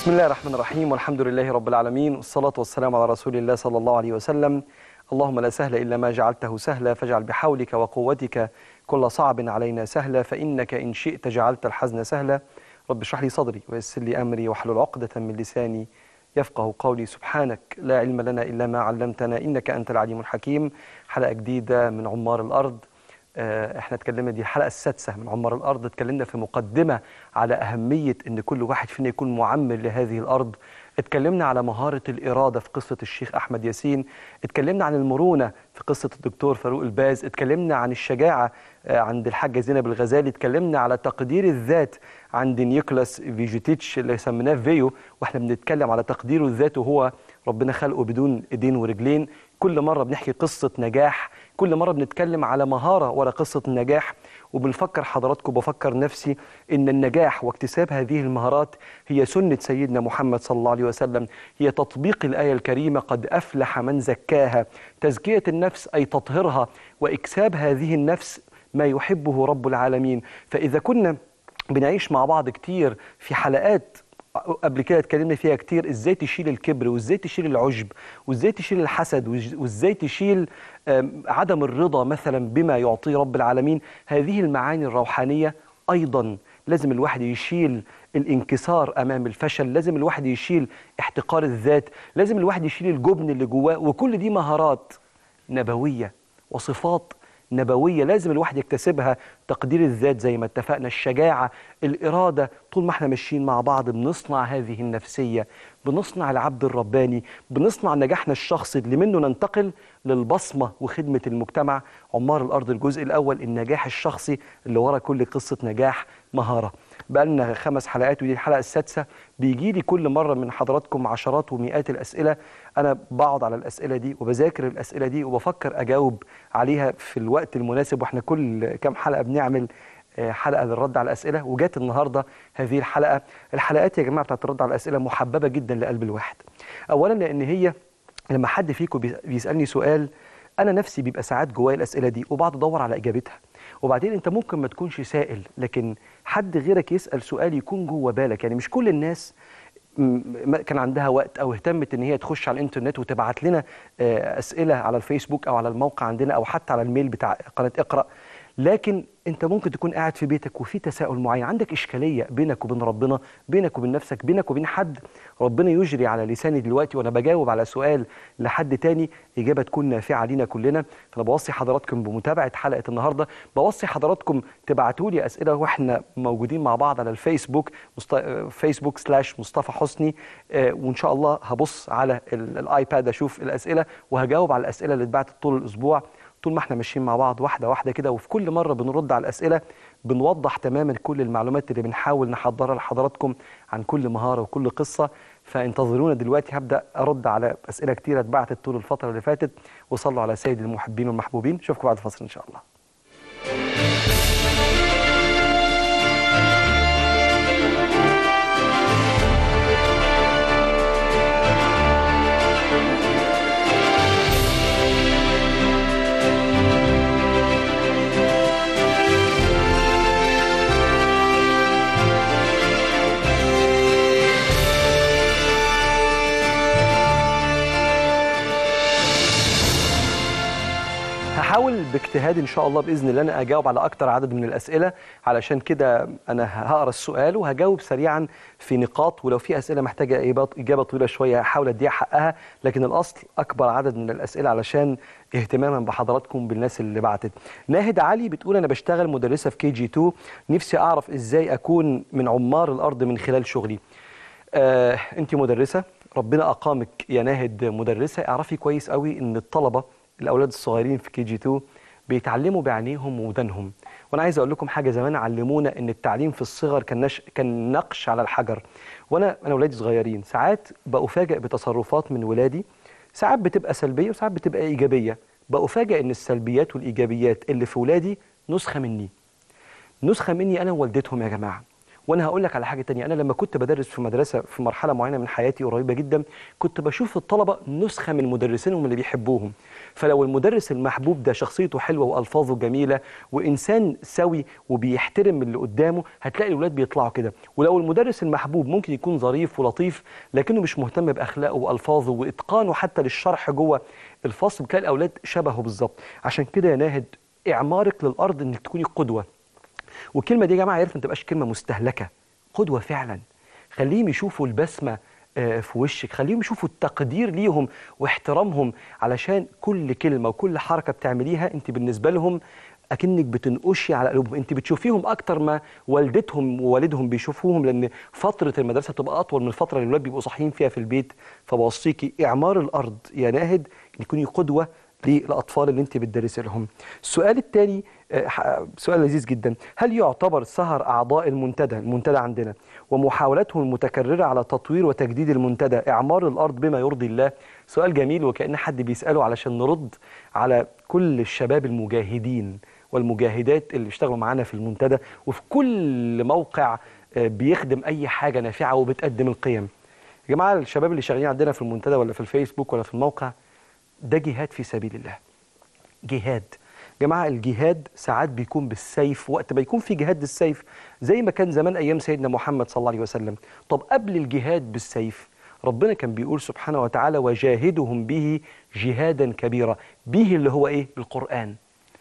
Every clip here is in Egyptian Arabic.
بسم الله الرحمن الرحيم والحمد لله رب العالمين والصلاة والسلام على رسول الله صلى الله عليه وسلم اللهم لا سهل إلا ما جعلته سهلا فاجعل بحولك وقوتك كل صعب علينا سهلا فإنك إن شئت جعلت الحزن سهلا رب اشرح لي صدري ويسر لي أمري واحلل عقدة من لساني يفقه قولي سبحانك لا علم لنا إلا ما علمتنا إنك أنت العليم الحكيم حلقة جديدة من عمار الأرض آه، احنا اتكلمنا دي الحلقه السادسه من عمار الارض اتكلمنا في مقدمه على اهميه ان كل واحد فينا يكون معمر لهذه الارض اتكلمنا على مهاره الاراده في قصه الشيخ احمد ياسين اتكلمنا عن المرونه في قصه الدكتور فاروق الباز اتكلمنا عن الشجاعه آه، عند الحاجه زينب الغزالي اتكلمنا على تقدير الذات عند نيكولاس فيجيتيتش اللي سميناه فيو واحنا بنتكلم على تقديره الذات وهو ربنا خلقه بدون ايدين ورجلين كل مره بنحكي قصه نجاح كل مرة بنتكلم على مهارة ورا قصة النجاح وبنفكر حضراتكم بفكر نفسي إن النجاح واكتساب هذه المهارات هي سنة سيدنا محمد صلى الله عليه وسلم هي تطبيق الآية الكريمة قد أفلح من زكاها تزكية النفس أي تطهيرها وإكساب هذه النفس ما يحبه رب العالمين فإذا كنا بنعيش مع بعض كتير في حلقات قبل كده اتكلمنا فيها كتير ازاي تشيل الكبر وازاي تشيل العجب وازاي تشيل الحسد وإز- وازاي تشيل آم، عدم الرضا مثلا بما يعطيه رب العالمين هذه المعاني الروحانية ايضا لازم الواحد يشيل الانكسار امام الفشل لازم الواحد يشيل احتقار الذات لازم الواحد يشيل الجبن اللي جواه وكل دي مهارات نبوية وصفات نبوية لازم الواحد يكتسبها تقدير الذات زي ما اتفقنا الشجاعة الإرادة طول ما احنا ماشيين مع بعض بنصنع هذه النفسية بنصنع العبد الرباني بنصنع نجاحنا الشخصي اللي منه ننتقل للبصمة وخدمة المجتمع عمار الأرض الجزء الأول النجاح الشخصي اللي ورا كل قصة نجاح مهارة بقالنا خمس حلقات ودي الحلقة السادسة بيجي لي كل مرة من حضراتكم عشرات ومئات الأسئلة أنا بقعد على الأسئلة دي وبذاكر الأسئلة دي وبفكر أجاوب عليها في الوقت المناسب وإحنا كل كام حلقة بنعمل آه، حلقة للرد على الأسئلة وجات النهاردة هذه الحلقة الحلقات يا جماعة بتاعت الرد على الأسئلة محببة جدا لقلب الواحد أولا لأن هي لما حد فيكم بيس- بيسألني سؤال أنا نفسي بيبقى ساعات جوايا الأسئلة دي وبقعد أدور على إجابتها وبعدين أنت ممكن ما تكونش سائل لكن حد غيرك يسأل سؤال يكون جوه بالك يعني مش كل الناس م- م- كان عندها وقت او اهتمت ان هي تخش على الانترنت وتبعت لنا آه، اسئله على الفيسبوك او على الموقع عندنا او حتى على الميل بتاع قناه اقرا لكن انت ممكن تكون قاعد في بيتك وفي تساؤل معين عندك اشكاليه بينك وبين ربنا بينك وبين نفسك بينك وبين حد ربنا يجري على لساني دلوقتي وانا بجاوب على سؤال لحد تاني اجابه تكون نافعه لينا كلنا فانا بوصي حضراتكم بمتابعه حلقه النهارده بوصي حضراتكم تبعتوا لي اسئله واحنا موجودين مع بعض على الفيسبوك مست... فيسبوك سلاش مصطفى حسني آه، وان شاء الله هبص على ال- الايباد اشوف الاسئله وهجاوب على الاسئله اللي اتبعتت طول الاسبوع طول ما احنا ماشيين مع بعض واحده واحده كده وفي كل مره بنرد على الاسئله بنوضح تماما كل المعلومات اللي بنحاول نحضرها لحضراتكم عن كل مهاره وكل قصه فانتظرونا دلوقتي هبدا ارد على اسئله كتيره اتبعتت طول الفتره اللي فاتت وصلوا على سيد المحبين والمحبوبين اشوفكم بعد الفاصل ان شاء الله هحاول باجتهاد ان شاء الله باذن الله انا اجاوب على اكتر عدد من الاسئله علشان كده انا هقرا السؤال وهجاوب سريعا في نقاط ولو في اسئله محتاجه إجابة- اجابه طويله شويه هحاول اديها حقها لكن الاصل اكبر عدد من الاسئله علشان اهتماما بحضراتكم بالناس اللي بعتت ناهد علي بتقول انا بشتغل مدرسه في كي جي 2 نفسي اعرف ازاي اكون من عمار الارض من خلال شغلي آه، انت مدرسه ربنا اقامك يا ناهد مدرسه اعرفي كويس قوي ان الطلبه الاولاد الصغيرين في كي جي 2 بيتعلموا بعينيهم وودانهم وانا عايز اقول لكم حاجه زمان علمونا ان التعليم في الصغر كان نش... كان نقش على الحجر وانا انا ولادي صغيرين ساعات بافاجئ بتصرفات من ولادي ساعات بتبقى سلبيه وساعات بتبقى ايجابيه بافاجئ ان السلبيات والايجابيات اللي في ولادي نسخه مني نسخه مني انا ووالدتهم يا جماعه وانا هقول لك على حاجه تانية انا لما كنت بدرس في مدرسه في مرحله معينه من حياتي قريبه جدا كنت بشوف الطلبه نسخه من مدرسينهم اللي بيحبوهم فلو المدرس المحبوب ده شخصيته حلوه والفاظه جميله وانسان سوي وبيحترم اللي قدامه هتلاقي الاولاد بيطلعوا كده ولو المدرس المحبوب ممكن يكون ظريف ولطيف لكنه مش مهتم باخلاقه والفاظه واتقانه حتى للشرح جوه الفصل بتلاقي الاولاد شبهه بالظبط عشان كده يا ناهد اعمارك للارض انك تكوني قدوه والكلمه دي يا جماعه عرف ما تبقاش كلمه مستهلكه قدوه فعلا خليهم يشوفوا البسمه آه، في وشك خليهم يشوفوا التقدير ليهم واحترامهم علشان كل كلمه وكل حركه بتعمليها انت بالنسبه لهم اكنك بتنقشي على قلوبهم انت بتشوفيهم اكتر ما والدتهم ووالدهم بيشوفوهم لان فتره المدرسه بتبقى اطول من الفتره اللي الولاد بيبقوا صاحيين فيها في البيت فبوصيكي اعمار الارض يا ناهد تكوني قدوه للاطفال اللي انت بتدرسي لهم السؤال الثاني سؤال لذيذ جدا هل يعتبر سهر اعضاء المنتدى المنتدى عندنا ومحاولاتهم المتكرره على تطوير وتجديد المنتدى اعمار الارض بما يرضي الله سؤال جميل وكان حد بيساله علشان نرد على كل الشباب المجاهدين والمجاهدات اللي بيشتغلوا معانا في المنتدى وفي كل موقع آه، بيخدم اي حاجه نافعه وبتقدم القيم يا جماعه الشباب اللي شغالين عندنا في المنتدى ولا في الفيسبوك ولا في الموقع ده جهاد في سبيل الله جهاد جماعة الجهاد ساعات بيكون بالسيف وقت ما يكون في جهاد بالسيف زي ما كان زمان أيام سيدنا محمد صلى الله عليه وسلم طب قبل الجهاد بالسيف ربنا كان بيقول سبحانه وتعالى وجاهدهم به جهادا كبيرا به اللي هو إيه بالقرآن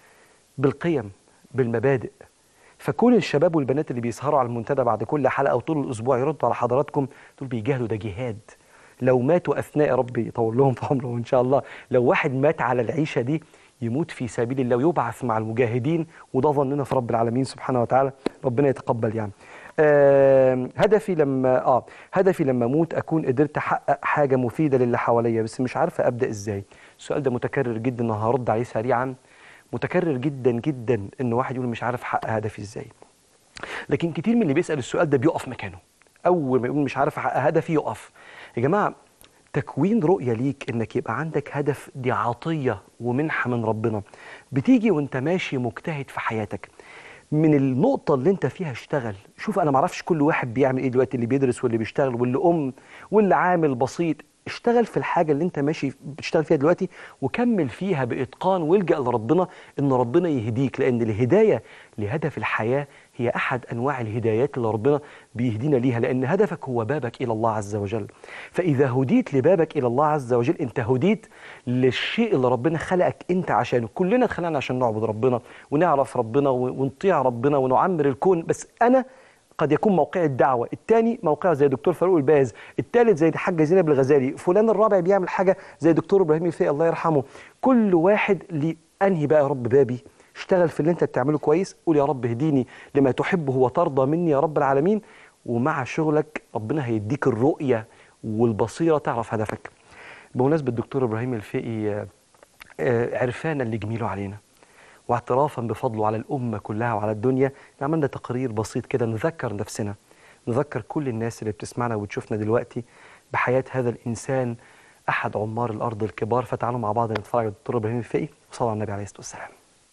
بالقيم بالمبادئ فكل الشباب والبنات اللي بيسهروا على المنتدى بعد كل حلقة وطول الأسبوع يردوا على حضراتكم دول بيجاهدوا ده جهاد لو ماتوا أثناء ربي يطول لهم في عمره إن شاء الله لو واحد مات على العيشة دي يموت في سبيل الله ويبعث مع المجاهدين وده ظننا في رب العالمين سبحانه وتعالى ربنا يتقبل يعني آه هدفي لما اه هدفي لما اموت اكون قدرت احقق حاجه مفيده للي حواليا بس مش عارفه ابدا ازاي السؤال ده متكرر جدا وهرد عليه سريعا متكرر جدا جدا ان واحد يقول مش عارف احقق هدفي ازاي لكن كتير من اللي بيسال السؤال ده بيقف مكانه اول ما يقول مش عارف احقق هدفي يقف يا جماعه تكوين رؤية ليك انك يبقى عندك هدف دي عطية ومنحة من ربنا بتيجي وانت ماشي مجتهد في حياتك من النقطة اللي انت فيها اشتغل شوف انا معرفش كل واحد بيعمل ايه دلوقتي اللي بيدرس واللي بيشتغل واللي ام واللي عامل بسيط اشتغل في الحاجة اللي انت ماشي بتشتغل فيها دلوقتي وكمل فيها بإتقان والجأ لربنا ان ربنا يهديك لان الهداية لهدف الحياة هي أحد أنواع الهدايات اللي ربنا بيهدينا ليها لأن هدفك هو بابك إلى الله عز وجل فإذا هديت لبابك إلى الله عز وجل أنت هديت للشيء اللي ربنا خلقك أنت عشانه كلنا اتخلقنا عشان نعبد ربنا ونعرف ربنا ونطيع ربنا ونعمر الكون بس أنا قد يكون موقع الدعوة الثاني موقع زي دكتور فاروق الباز الثالث زي الحاجة زينب الغزالي فلان الرابع بيعمل حاجة زي دكتور إبراهيم الفقي الله يرحمه كل واحد لأنهي بقى يا رب بابي اشتغل في اللي انت بتعمله كويس قول يا رب اهديني لما تحبه وترضى مني يا رب العالمين ومع شغلك ربنا هيديك الرؤية والبصيرة تعرف هدفك بمناسبة الدكتور إبراهيم الفقي آه، عرفانا اللي جميله علينا واعترافا بفضله على الأمة كلها وعلى الدنيا عملنا تقرير بسيط كده نذكر نفسنا نذكر كل الناس اللي بتسمعنا وتشوفنا دلوقتي بحياة هذا الإنسان أحد عمار الأرض الكبار فتعالوا مع بعض نتفرج على الدكتور إبراهيم الفقي وصلى على النبي عليه الصلاة والسلام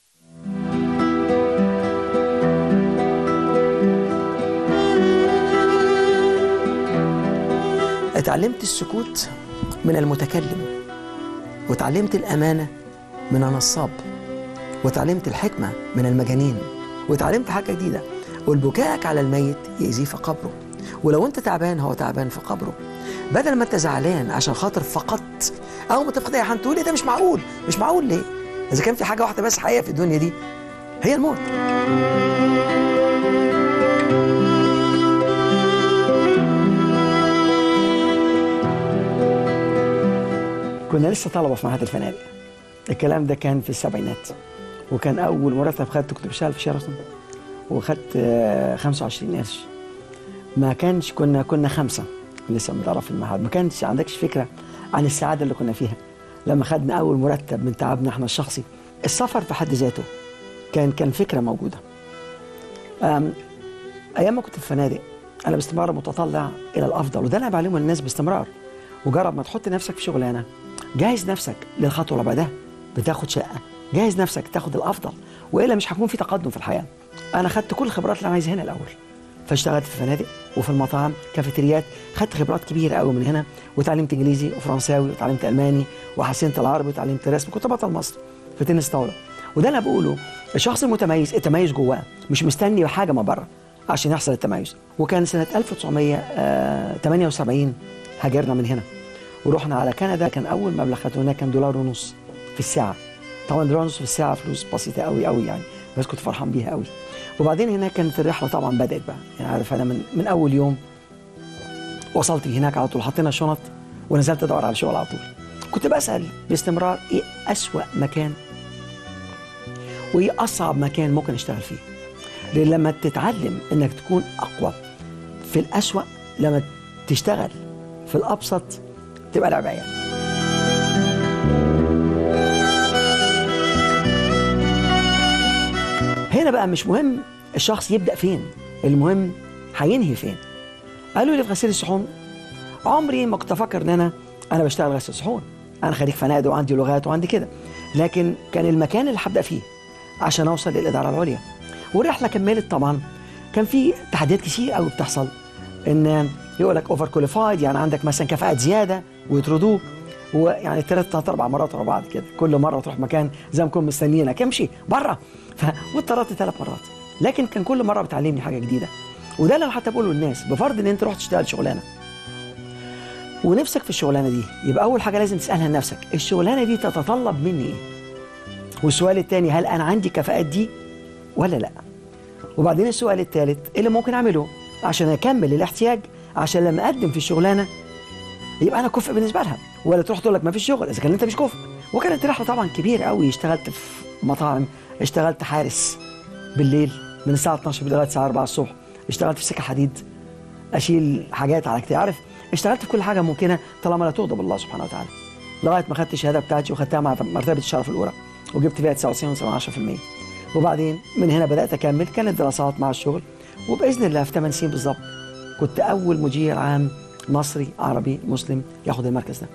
اتعلمت السكوت من المتكلم وتعلمت الأمانة من النصاب وتعلمت الحكمة من المجانين وتعلمت حاجة جديدة والبكاءك على الميت يأذيه في قبره ولو انت تعبان هو تعبان في قبره بدل ما انت زعلان عشان خاطر فقدت او ما تفقد اي حد تقول ايه ده مش معقول مش معقول ليه اذا كان في حاجه واحده بس حقيقه في الدنيا دي هي الموت كنا لسه طلبه في معهد الفنادق الكلام ده كان في السبعينات وكان اول مرتب خدته كنت بشتغل في شيراتون وخدت آه، 25 قرش ما كانش كنا كنا خمسه لسه متعرف في المعهد ما كانش عندكش فكره عن السعاده اللي كنا فيها لما خدنا اول مرتب من تعبنا احنا الشخصي السفر في حد ذاته كان كان فكره موجوده أم، ايام ما كنت في الفنادق انا باستمرار متطلع الى الافضل وده انا بعلمه للناس باستمرار وجرب ما تحط نفسك في شغلانه جهز نفسك للخطوه اللي بعدها بتاخد شقه جهز نفسك تاخد الافضل والا مش هيكون في تقدم في الحياه انا خدت كل الخبرات اللي انا عايزها هنا الاول فاشتغلت في فنادق وفي المطاعم كافيتريات خدت خبرات كبيره قوي من هنا وتعلمت انجليزي وفرنساوي وتعلمت الماني وحسنت العربي وتعلمت رسم كنت بطل مصر في تنس طاوله وده اللي أنا بقوله الشخص المتميز التميز جواه مش مستني حاجه من بره عشان يحصل التميز وكان سنه 1978 هاجرنا من هنا ورحنا على كندا كان اول مبلغ خدته هناك كان دولار ونص في الساعه طبعا دولار ونص في الساعه فلوس بسيطه قوي قوي يعني بس كنت فرحان بيها قوي وبعدين هناك كانت الرحله طبعا بدات بقى يعني عارف انا من من اول يوم وصلت هناك على طول حطينا الشنط ونزلت ادور على شغل على طول كنت بسال باستمرار ايه اسوا مكان وايه اصعب مكان ممكن اشتغل فيه لان لما تتعلم انك تكون اقوى في الاسوا لما تشتغل في الابسط تبقى لعبه يعني هنا بقى مش مهم الشخص يبدا فين المهم هينهي فين قالوا لي في غسيل الصحون عمري ما كنت افكر ان انا انا بشتغل غسيل صحون انا خريج فنادق وعندي لغات وعندي كده لكن كان المكان اللي هبدا فيه عشان اوصل للاداره العليا والرحله كملت طبعا كان في تحديات كتير قوي بتحصل ان يقول لك اوفر كواليفايد يعني عندك مثلا كفاءات زياده ويطردوك ويعني ثلاث ثلاث اربع مرات ورا بعض كده كل مره تروح مكان زي ما نكون مستنيينك امشي بره ف... واتطردت ثلاث مرات لكن كان كل مره بتعلمني حاجه جديده وده اللي انا حتى بقوله للناس بفرض ان انت رحت تشتغل شغلانه ونفسك في الشغلانه دي يبقى اول حاجه لازم تسالها لنفسك الشغلانه دي تتطلب مني ايه والسؤال الثاني هل انا عندي كفاءات دي ولا لا وبعدين السؤال الثالث ايه اللي ممكن اعمله عشان اكمل الاحتياج عشان لما اقدم في الشغلانه يبقى انا كفء بالنسبه لها ولا تروح تقول لك ما فيش شغل اذا كان انت مش كفء وكانت رحله طبعا كبيره قوي اشتغلت في مطاعم اشتغلت حارس بالليل من الساعه 12 لغايه الساعه 4 الصبح اشتغلت في سكه حديد اشيل حاجات على كتير عارف اشتغلت في كل حاجه ممكنه طالما لا تغضب الله سبحانه وتعالى لغايه ما خدت الشهاده بتاعتي وخدتها مع مرتبه الشرف الاولى وجبت فيها 99.10% وبعدين من هنا بدات اكمل كانت دراسات مع الشغل وباذن الله في 8 سنين بالظبط كنت اول مدير عام مصري عربي مسلم ياخد المركز ده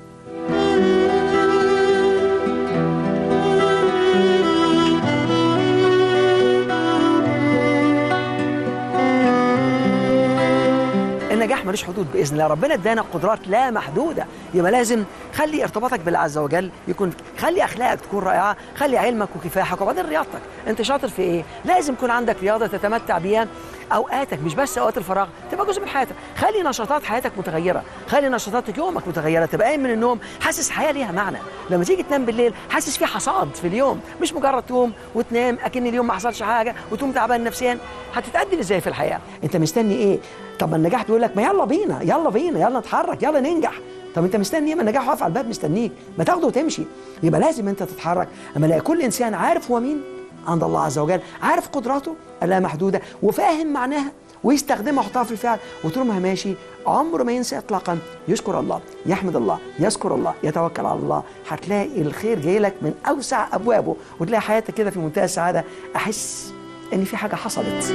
النجاح ملوش حدود باذن الله ربنا ادانا قدرات لا محدوده يبقى لازم خلي ارتباطك بالله عز وجل يكون خلي اخلاقك تكون رائعه خلي علمك وكفاحك وبعدين رياضتك انت شاطر في ايه لازم يكون عندك رياضه تتمتع بيها اوقاتك مش بس اوقات الفراغ تبقى جزء من حياتك خلي نشاطات حياتك متغيره خلي نشاطات يومك متغيره تبقى قايم من النوم حاسس حياه ليها معنى لما تيجي تنام بالليل حاسس في حصاد في اليوم مش مجرد تقوم وتنام اكن اليوم ما حصلش حاجه وتقوم تعبان نفسيا هتتقدم ازاي في الحياه انت مستني ايه طب ما النجاح بيقول لك ما يلا بينا يلا بينا يلا نتحرك يلا ننجح طب انت مستني ايه ما النجاح واقف على الباب مستنيك ما تاخده وتمشي يبقى لازم انت تتحرك اما الاقي كل انسان عارف هو مين عند الله عز وجل عارف قدراته اللامحدوده وفاهم معناها ويستخدمها يحطها في الفعل وطول ما هو ماشي عمره ما ينسى اطلاقا يشكر الله يحمد الله يذكر الله يتوكل على الله هتلاقي الخير جاي لك من اوسع ابوابه وتلاقي حياتك كده في منتهى السعاده احس ان في حاجه حصلت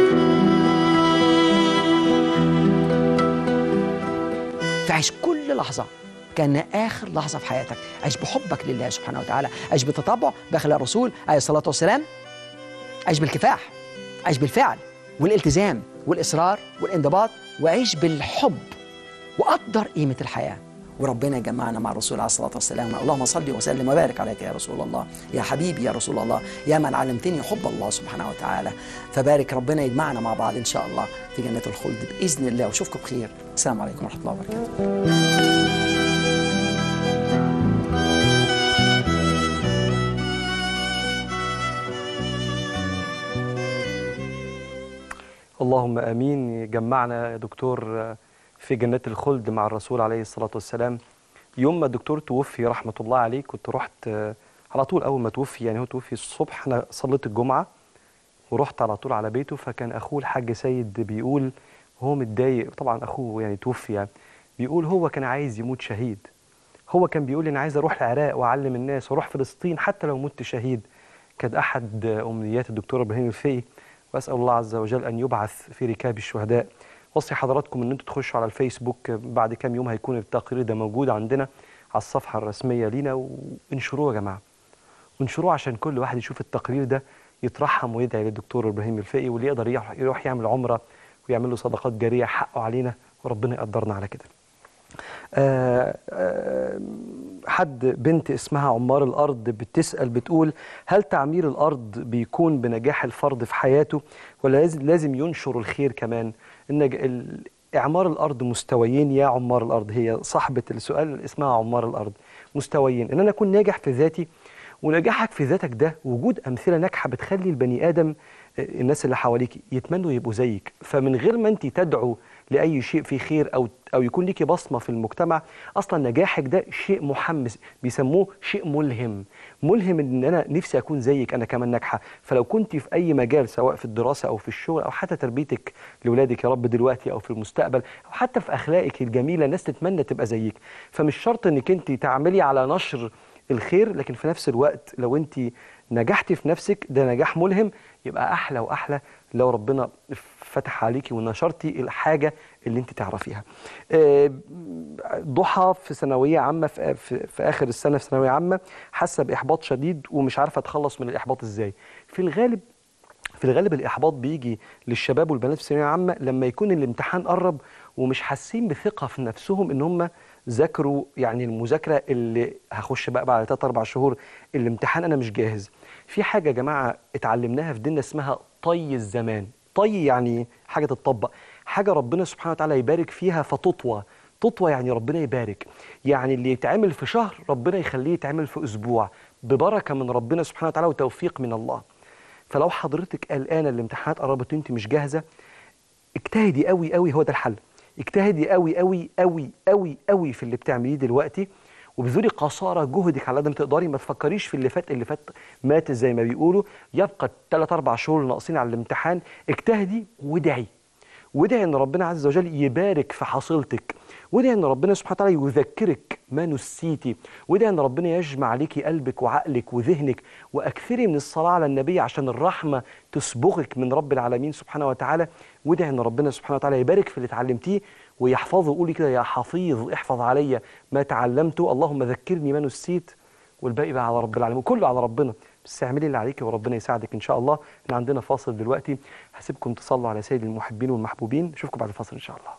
فعيش كل لحظة كان آخر لحظة في حياتك عيش بحبك لله سبحانه وتعالى عيش بتطبع بأخلاق الرسول عليه الصلاة والسلام عيش بالكفاح عيش بالفعل والالتزام والإصرار والانضباط وعيش بالحب وقدر قيمة الحياة وربنا يجمعنا مع الرسول عليه الصلاة والسلام اللهم صل وسلم وبارك عليك يا رسول الله يا حبيبي يا رسول الله يا من علمتني حب الله سبحانه وتعالى فبارك ربنا يجمعنا مع بعض إن شاء الله في جنة الخلد بإذن الله وأشوفكم بخير السلام عليكم ورحمة الله وبركاته اللهم امين جمعنا يا دكتور في جنات الخلد مع الرسول عليه الصلاه والسلام يوم ما الدكتور توفي رحمه الله عليه كنت رحت على طول اول ما توفي يعني هو توفي الصبح انا صليت الجمعه ورحت على طول على بيته فكان اخوه الحاج سيد بيقول هو متضايق طبعا اخوه يعني توفي يعني بيقول هو كان عايز يموت شهيد هو كان بيقول انا عايز اروح العراق واعلم الناس واروح فلسطين حتى لو مت شهيد كانت احد امنيات الدكتور ابراهيم الفقي واسال الله عز وجل ان يبعث في ركاب الشهداء وصي حضراتكم ان انتوا تخشوا على الفيسبوك بعد كام يوم هيكون التقرير ده موجود عندنا على الصفحه الرسميه لينا وانشروه يا جماعه وانشروه عشان كل واحد يشوف التقرير ده يترحم ويدعي للدكتور ابراهيم الفقي واللي يقدر يروح يعمل عمره ويعمل له صدقات جاريه حقه علينا وربنا يقدرنا على كده آه، آه، حد بنت اسمها عمار الأرض بتسأل بتقول هل تعمير الأرض بيكون بنجاح الفرد في حياته ولا لازم, لازم ينشر الخير كمان النج... ال- إعمار الأرض مستويين يا عمار الأرض هي صاحبة السؤال اسمها عمار الأرض مستويين إن أنا أكون ناجح في ذاتي ونجاحك في ذاتك ده وجود أمثلة ناجحة بتخلي البني آدم آه، الناس اللي حواليك يتمنوا يبقوا زيك فمن غير ما أنت تدعو لأي شيء فيه خير أو أو يكون ليكي بصمة في المجتمع أصلا نجاحك ده شيء محمس بيسموه شيء ملهم ملهم إن أنا نفسي أكون زيك أنا كمان ناجحة فلو كنت في أي مجال سواء في الدراسة أو في الشغل أو حتى تربيتك لأولادك يا رب دلوقتي أو في المستقبل أو حتى في أخلاقك الجميلة الناس تتمنى تبقى زيك فمش شرط إنك أنت تعملي على نشر الخير لكن في نفس الوقت لو أنت نجحتي في نفسك ده نجاح ملهم يبقى أحلى وأحلى لو ربنا فتح عليكي ونشرتي الحاجة اللي انت تعرفيها آه، ضحى في ثانوية عامة في, في, في آخر السنة في ثانوية عامة حاسة بإحباط شديد ومش عارفة أتخلص من الإحباط إزاي في الغالب في الغالب الإحباط بيجي للشباب والبنات في الثانوية العامة لما يكون الامتحان قرب ومش حاسين بثقة في نفسهم إن هم ذاكروا يعني المذاكرة اللي هخش بقى بعد 3 4 شهور الامتحان أنا مش جاهز في حاجة يا جماعة اتعلمناها في ديننا اسمها طي الزمان طي يعني حاجة تتطبق حاجة ربنا سبحانه وتعالى يبارك فيها فتطوى تطوى يعني ربنا يبارك يعني اللي يتعمل في شهر ربنا يخليه يتعمل في أسبوع ببركة من ربنا سبحانه وتعالى وتوفيق من الله فلو حضرتك قلقانة الامتحانات قربت وانت مش جاهزة اجتهدي قوي قوي هو ده الحل اجتهدي قوي قوي قوي قوي قوي في اللي بتعمليه دلوقتي وبذولي قصارى جهدك على قد ما تقدري ما تفكريش في اللي فات اللي فات مات زي ما بيقولوا يبقى الثلاث اربع شهور ناقصين على الامتحان اجتهدي وادعي وادعي ان ربنا عز وجل يبارك في حصيلتك وادعي ان ربنا سبحانه وتعالى يذكرك ما نسيتي وادعي ان ربنا يجمع عليكي قلبك وعقلك وذهنك واكثري من الصلاه على النبي عشان الرحمه تسبغك من رب العالمين سبحانه وتعالى وادعي ان ربنا سبحانه وتعالى يبارك في اللي اتعلمتيه ويحفظه قولي كده يا حفيظ احفظ عليا ما تعلمته اللهم ذكرني ما نسيت والباقي بقى على رب العالمين كله على ربنا بس اعملي اللي عليكي وربنا يساعدك ان شاء الله احنا عندنا فاصل دلوقتي هسيبكم تصلوا على سيد المحبين والمحبوبين اشوفكم بعد الفاصل ان شاء الله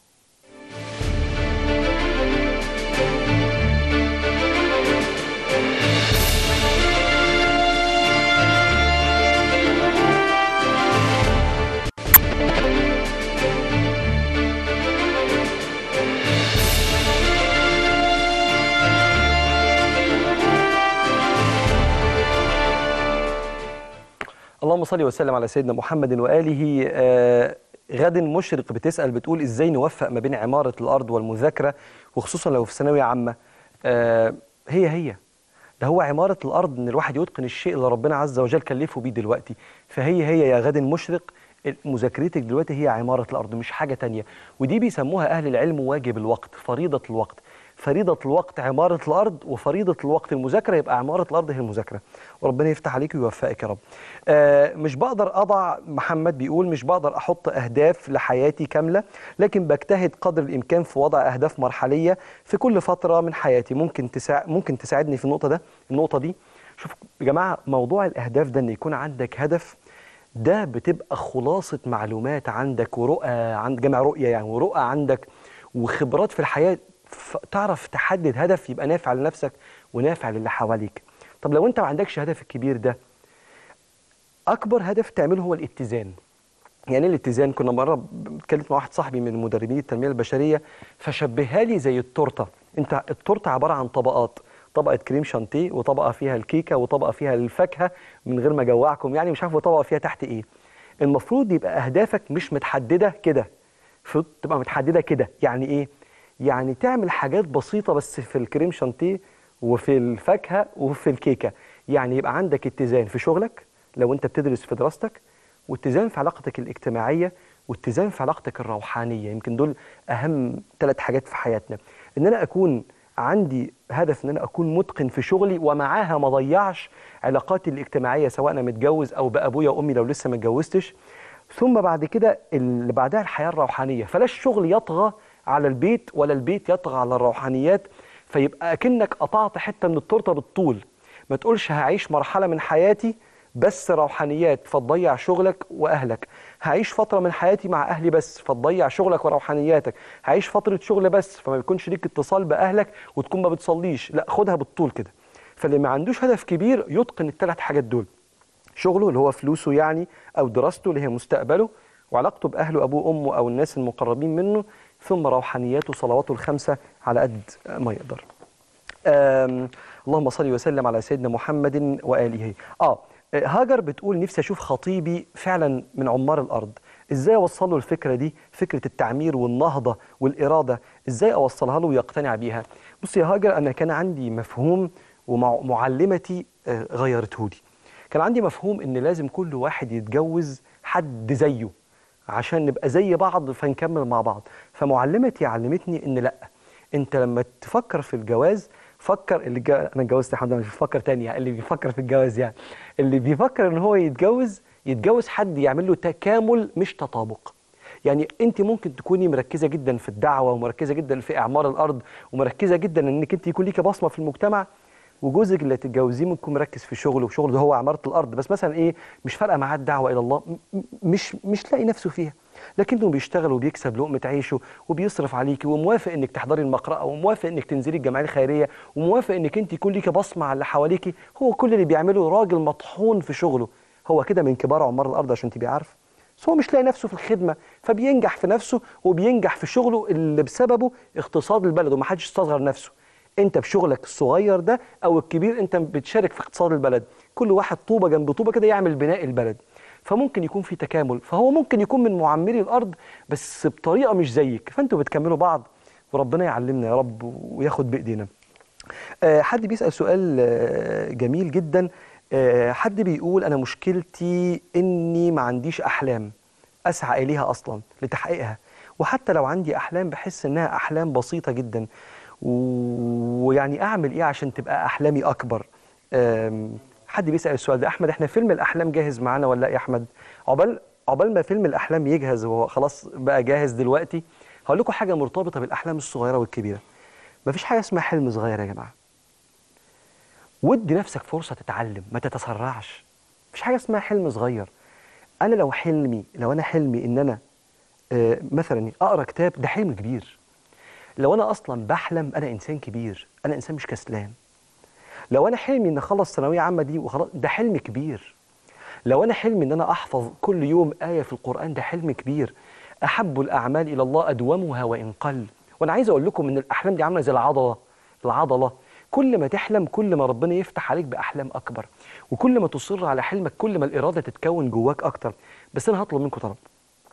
اللهم صل وسلم على سيدنا محمد واله آه غد مشرق بتسال بتقول ازاي نوفق ما بين عماره الارض والمذاكره وخصوصا لو في ثانويه عامه آه هي هي ده هو عماره الارض ان الواحد يتقن الشيء اللي ربنا عز وجل كلفه بيه دلوقتي فهي هي يا غد مشرق مذاكرتك دلوقتي هي عماره الارض مش حاجه تانية ودي بيسموها اهل العلم واجب الوقت فريضه الوقت فريضة الوقت عمارة الأرض وفريضة الوقت المذاكرة يبقى عمارة الأرض هي المذاكرة وربنا يفتح عليك ويوفقك يا رب آه مش بقدر أضع محمد بيقول مش بقدر أحط أهداف لحياتي كاملة لكن بجتهد قدر الإمكان في وضع أهداف مرحلية في كل فترة من حياتي ممكن تساع ممكن تساعدني في النقطة ده النقطة دي شوف يا جماعة موضوع الأهداف ده إن يكون عندك هدف ده بتبقى خلاصة معلومات عندك ورؤى عند جمع رؤية يعني ورؤى عندك وخبرات في الحياة تعرف تحدد هدف يبقى نافع لنفسك ونافع للي حواليك طب لو انت ما عندكش هدف الكبير ده اكبر هدف تعمله هو الاتزان يعني الاتزان كنا مره اتكلمت مع واحد صاحبي من مدربين التنميه البشريه فشبهها لي زي التورته انت التورته عباره عن طبقات طبقه كريم شانتيه وطبقه فيها الكيكه وطبقه فيها الفاكهه من غير ما اجوعكم يعني مش عارف طبقه فيها تحت ايه المفروض يبقى اهدافك مش متحدده كده المفروض تبقى متحدده كده يعني ايه يعني تعمل حاجات بسيطة بس في الكريم شانتيه وفي الفاكهة وفي الكيكة يعني يبقى عندك اتزان في شغلك لو انت بتدرس في دراستك واتزان في علاقتك الاجتماعية واتزان في علاقتك الروحانية يمكن دول أهم ثلاث حاجات في حياتنا إن أنا أكون عندي هدف إن أنا أكون متقن في شغلي ومعاها ما ضيعش علاقاتي الاجتماعية سواء أنا متجوز أو بأبويا وأمي لو لسه ما اتجوزتش ثم بعد كده اللي بعدها الحياة الروحانية فلا الشغل يطغى على البيت ولا البيت يطغى على الروحانيات فيبقى اكنك قطعت حته من التورته بالطول ما تقولش هعيش مرحله من حياتي بس روحانيات فتضيع شغلك واهلك هعيش فتره من حياتي مع اهلي بس فتضيع شغلك وروحانياتك هعيش فتره شغل بس فما بيكونش ليك اتصال باهلك وتكون ما بتصليش لا خدها بالطول كده فاللي ما عندوش هدف كبير يتقن الثلاث حاجات دول شغله اللي هو فلوسه يعني او دراسته اللي هي مستقبله وعلاقته باهله ابوه وامه او الناس المقربين منه ثم روحانياته وصلواته الخمسه على قد ما يقدر آم، اللهم صل وسلم على سيدنا محمد واله اه هاجر بتقول نفسي اشوف خطيبي فعلا من عمار الارض ازاي اوصل له الفكره دي فكره التعمير والنهضه والاراده ازاي اوصلها له ويقتنع بيها بصي يا هاجر انا كان عندي مفهوم ومعلمتي غيرته لي كان عندي مفهوم ان لازم كل واحد يتجوز حد زيه عشان نبقى زي بعض فنكمل مع بعض فمعلمتي علمتني ان لا انت لما تفكر في الجواز فكر اللي جا... انا اتجوزت الحمد لله مش بفكر تاني يعني اللي بيفكر في الجواز يعني اللي بيفكر ان هو يتجوز يتجوز حد يعمل له تكامل مش تطابق يعني انت ممكن تكوني مركزه جدا في الدعوه ومركزه جدا في اعمار الارض ومركزه جدا انك انت يكون ليكي بصمه في المجتمع وجوزك اللي تتجوزيه ممكن مركز في شغله وشغله ده هو عماره الارض بس مثلا ايه مش فارقه معاه الدعوه الى الله م- مش مش لاقي نفسه فيها لكنه بيشتغل وبيكسب لقمه عيشه وبيصرف عليكي وموافق انك تحضري المقرأة وموافق انك تنزلي الجمعيه الخيريه وموافق انك انت يكون ليكي بصمه على اللي حواليكي هو كل اللي بيعمله راجل مطحون في شغله هو كده من كبار عمار الارض عشان تبقي عارفه بس هو مش لاقي نفسه في الخدمه فبينجح في نفسه وبينجح في شغله اللي بسببه اقتصاد البلد ومحدش يستصغر نفسه انت بشغلك الصغير ده او الكبير انت بتشارك في اقتصاد البلد كل واحد طوبه جنب طوبه كده يعمل بناء البلد فممكن يكون في تكامل فهو ممكن يكون من معمري الارض بس بطريقه مش زيك فانتوا بتكملوا بعض وربنا يعلمنا يا رب وياخد بايدينا آه، حد بيسال سؤال آه، جميل جدا آه، حد بيقول انا مشكلتي اني ما عنديش احلام اسعى اليها اصلا لتحقيقها وحتى لو عندي احلام بحس انها احلام بسيطه جدا و- ويعني اعمل ايه عشان تبقى احلامي اكبر آم، حد بيسال السؤال ده احمد احنا فيلم الاحلام جاهز معانا ولا لا يا احمد عقبال عقبال ما فيلم الاحلام يجهز وهو خلاص بقى جاهز دلوقتي هقول لكم حاجه مرتبطه بالاحلام الصغيره والكبيره مفيش حاجه اسمها حلم صغير يا جماعه ودي نفسك فرصه تتعلم ما تتسرعش مفيش حاجه اسمها حلم صغير انا لو حلمي لو انا حلمي ان انا آه، مثلا اقرا كتاب ده حلم كبير لو انا اصلا بحلم انا انسان كبير انا انسان مش كسلان لو انا حلمي ان اخلص ثانويه عامه دي وخلاص ده حلم كبير لو انا حلمي ان انا احفظ كل يوم ايه في القران ده حلم كبير احب الاعمال الى الله ادومها وان قل وانا عايز اقول لكم ان الاحلام دي عامله زي العضله العضله كل ما تحلم كل ما ربنا يفتح عليك باحلام اكبر وكل ما تصر على حلمك كل ما الاراده تتكون جواك اكتر بس انا هطلب منكم طلب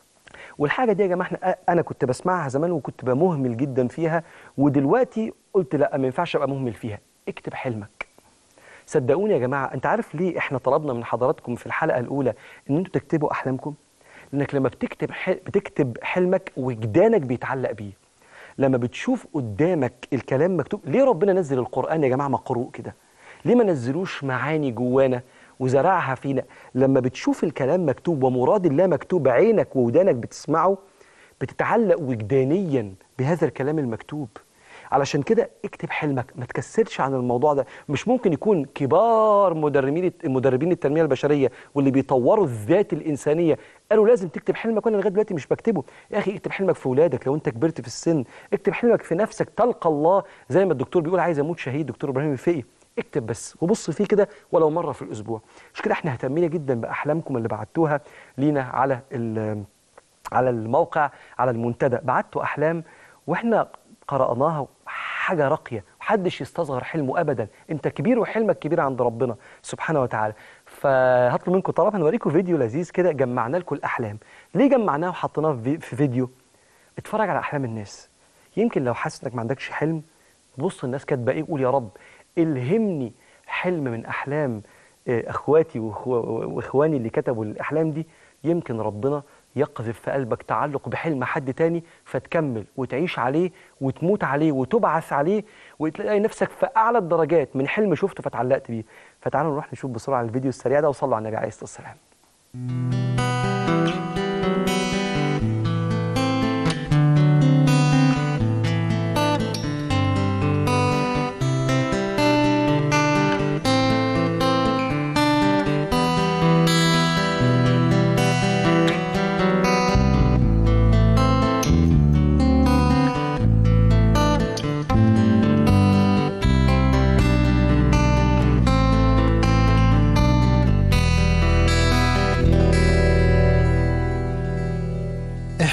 والحاجه دي يا جماعه احنا انا كنت بسمعها زمان وكنت بمهمل جدا فيها ودلوقتي قلت لا ما ينفعش ابقى مهمل فيها اكتب حلمك صدقوني يا جماعه انت عارف ليه احنا طلبنا من حضراتكم في الحلقه الاولى ان انتوا تكتبوا احلامكم لانك لما بتكتب حل... بتكتب حلمك وجدانك بيتعلق بيه لما بتشوف قدامك الكلام مكتوب ليه ربنا نزل القران يا جماعه مقروء كده ليه ما نزلوش معاني جوانا وزرعها فينا لما بتشوف الكلام مكتوب ومراد الله مكتوب عينك وودانك بتسمعه بتتعلق وجدانيا بهذا الكلام المكتوب علشان كده اكتب حلمك ما تكسرش عن الموضوع ده مش ممكن يكون كبار مدربين مدربين التنميه البشريه واللي بيطوروا الذات الانسانيه قالوا لازم تكتب حلمك وانا لغايه دلوقتي مش بكتبه يا اخي اكتب حلمك في ولادك لو انت كبرت في السن اكتب حلمك في نفسك تلقى الله زي ما الدكتور بيقول عايز اموت شهيد دكتور ابراهيم الفقي اكتب بس وبص فيه كده ولو مره في الاسبوع مش كده احنا اهتمينا جدا باحلامكم اللي بعتوها لينا على ال- على الموقع على المنتدى بعتوا احلام واحنا قرأناها حاجة راقية محدش يستصغر حلمه أبدا أنت كبير وحلمك كبير عند ربنا سبحانه وتعالى فهطلب منكم طلب هنوريكم فيديو لذيذ كده جمعنا لكم الأحلام ليه جمعناه وحطيناه في في فيديو اتفرج على أحلام الناس يمكن لو حاسس إنك ما عندكش حلم بص الناس كاتبة إيه قول يا رب الهمني حلم من أحلام آه، أخواتي وإخو- وإخواني اللي كتبوا الأحلام دي يمكن ربنا يقذف في قلبك تعلق بحلم حد تاني فتكمل وتعيش عليه وتموت عليه وتبعث عليه وتلاقي نفسك في اعلى الدرجات من حلم شفته فتعلقت بيه فتعالوا نروح نشوف بسرعه الفيديو السريع ده وصلوا على النبي عليه الصلاه والسلام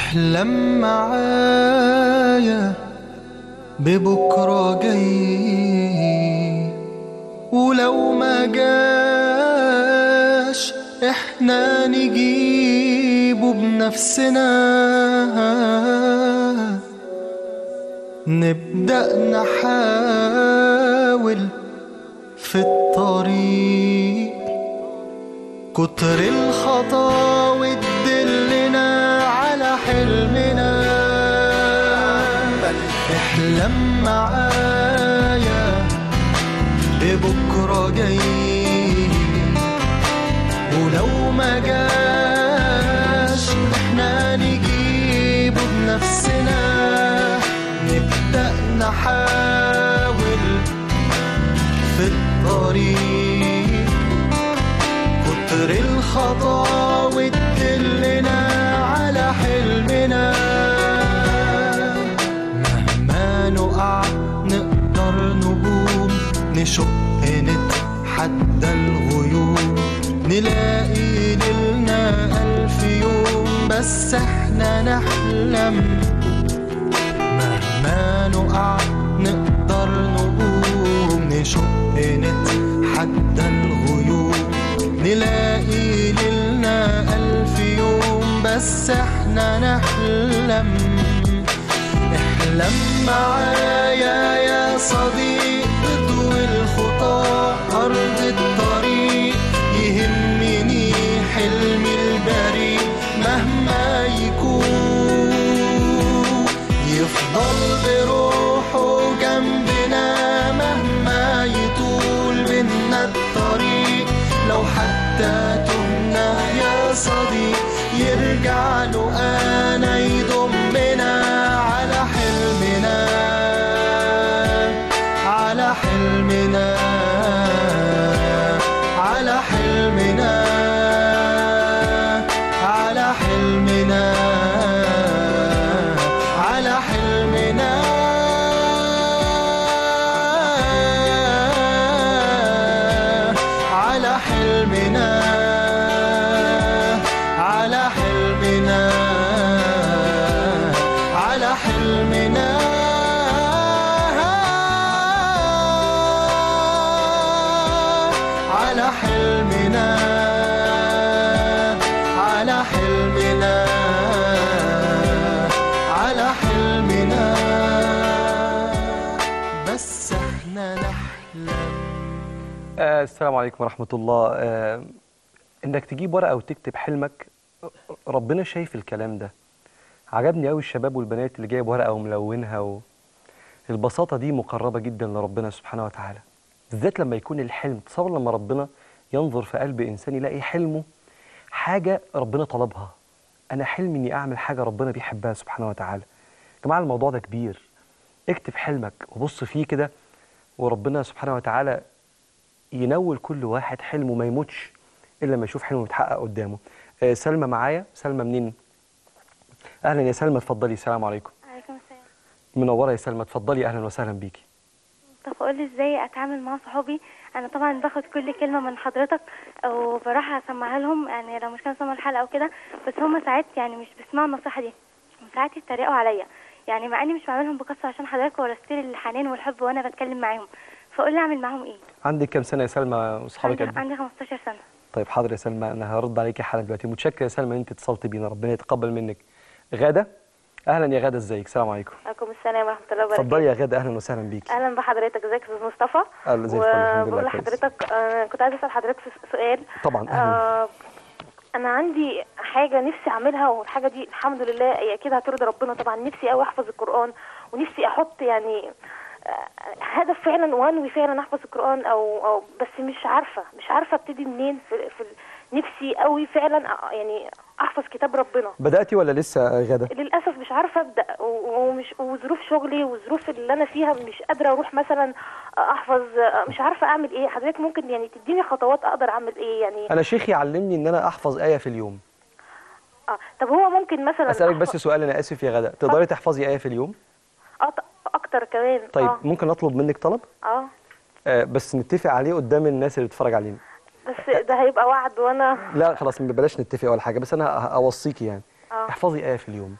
احلم معايا ببكرة جاي ولو ما جاش احنا نجيبه بنفسنا نبدأ نحاول في الطريق كتر الخطاوي تدلنا على حلمنا احلم معايا ببكرة جاي ولو ما جاش احنا نجيبه بنفسنا نبدأ نحاول في الطريق كتر الخطاوي تدلنا على حلمنا مهما نقع نقدر نقوم نشق نتحدى الغيوم نلاقي ليلنا ألف يوم بس احنا نحلم مهما نقع نقدر نقوم نشق نتحدى الغيوم نلاقي ليلنا ألف يوم بس احنا نحلم احلم معايا يا صديق تطوي الخطى أرض الطريق يهمني حلمي البريء مهما يكون يفضل بروحه جنبنا مهما يطول بينا الطريق لو حتى تهنا يا صديق يرجع له انا يضمنا على حلمنا على حلمنا على حلمنا على حلمنا على حلمنا على حلمنا على حلمنا على حلمنا على حلمنا على حلمنا على حلمنا بس احنا نحلم آه السلام عليكم ورحمة الله آه إنك تجيب ورقة وتكتب حلمك ربنا شايف الكلام ده عجبني أوي الشباب والبنات اللي جايب ورقة وملونها و... البساطة دي مقربة جدا لربنا سبحانه وتعالى بالذات لما يكون الحلم تصور لما ربنا ينظر في قلب إنسان يلاقي حلمه حاجة ربنا طلبها أنا حلمي إني أعمل حاجة ربنا بيحبها سبحانه وتعالى يا جماعة الموضوع ده كبير اكتب حلمك وبص فيه كده وربنا سبحانه وتعالى ينول كل واحد حلمه ما يموتش الا لما يشوف حلمه بيتحقق قدامه آه، سلمى معايا سلمى منين اهلا يا سلمى اتفضلي السلام عليكم عليكم السلام منوره يا سلمى اتفضلي اهلا وسهلا بيكي طب قول لي ازاي اتعامل مع صحابي انا طبعا باخد كل كلمه من حضرتك وبروح اسمعها لهم يعني لو مش كانوا سمعوا الحلقه او كده بس هم ساعات يعني مش بيسمعوا النصيحه دي وساعات يتريقوا عليا يعني مع اني مش بعملهم بكثره عشان حضرتك ورثت لي الحنان والحب وانا بتكلم معاهم فقول لي اعمل معاهم ايه عندك كام سنه يا سلمى واصحابك عندي, قد إيه؟ عندي 15 سنه طيب حاضر يا سلمى انا هرد عليكي حالا دلوقتي متشكر يا سلمى ان انت اتصلت بينا ربنا يتقبل منك غاده اهلا يا غاده ازيك السلام عليكم عليكم السلام ورحمة الله وبركاته اتفضلي يا غاده اهلا وسهلا بيكي أهلا بحضرتك ازيك يا أستاذ مصطفى أهلا، زي الفل، الحمد لله وبقول كويس. لحضرتك آه كنت عايزة أسأل حضرتك في سؤال طبعا اهلا آه أنا عندي حاجة نفسي أعملها والحاجة دي الحمد لله هي أكيد هترضي ربنا طبعا نفسي أوي أحفظ القرآن ونفسي أحط يعني آه، هدف فعلا وانوي فعلا احفظ القران او او بس مش عارفه مش عارفه ابتدي منين في, في نفسي قوي فعلا أ- يعني احفظ كتاب ربنا بداتي ولا لسه يا غاده للاسف مش عارفه ابدا و- ومش وظروف شغلي والظروف اللي انا فيها مش قادره اروح مثلا احفظ مش عارفه اعمل ايه حضرتك ممكن يعني تديني خطوات اقدر اعمل ايه يعني انا شيخي علمني ان انا احفظ ايه في اليوم اه طب هو ممكن مثلا اسالك بس أحفظ- سؤال انا اسف يا غاده تقدري تحفظي ايه في اليوم اه ط- اكتر كمان طيب اه, ممكن اطلب منك طلب آه. آه بس نتفق عليه قدام الناس اللي بتتفرج علينا بس ده هيبقى وعد وانا لا خلاص ما بلاش نتفق ولا حاجه بس انا ه- اوصيكي يعني اه احفظي ايه في اليوم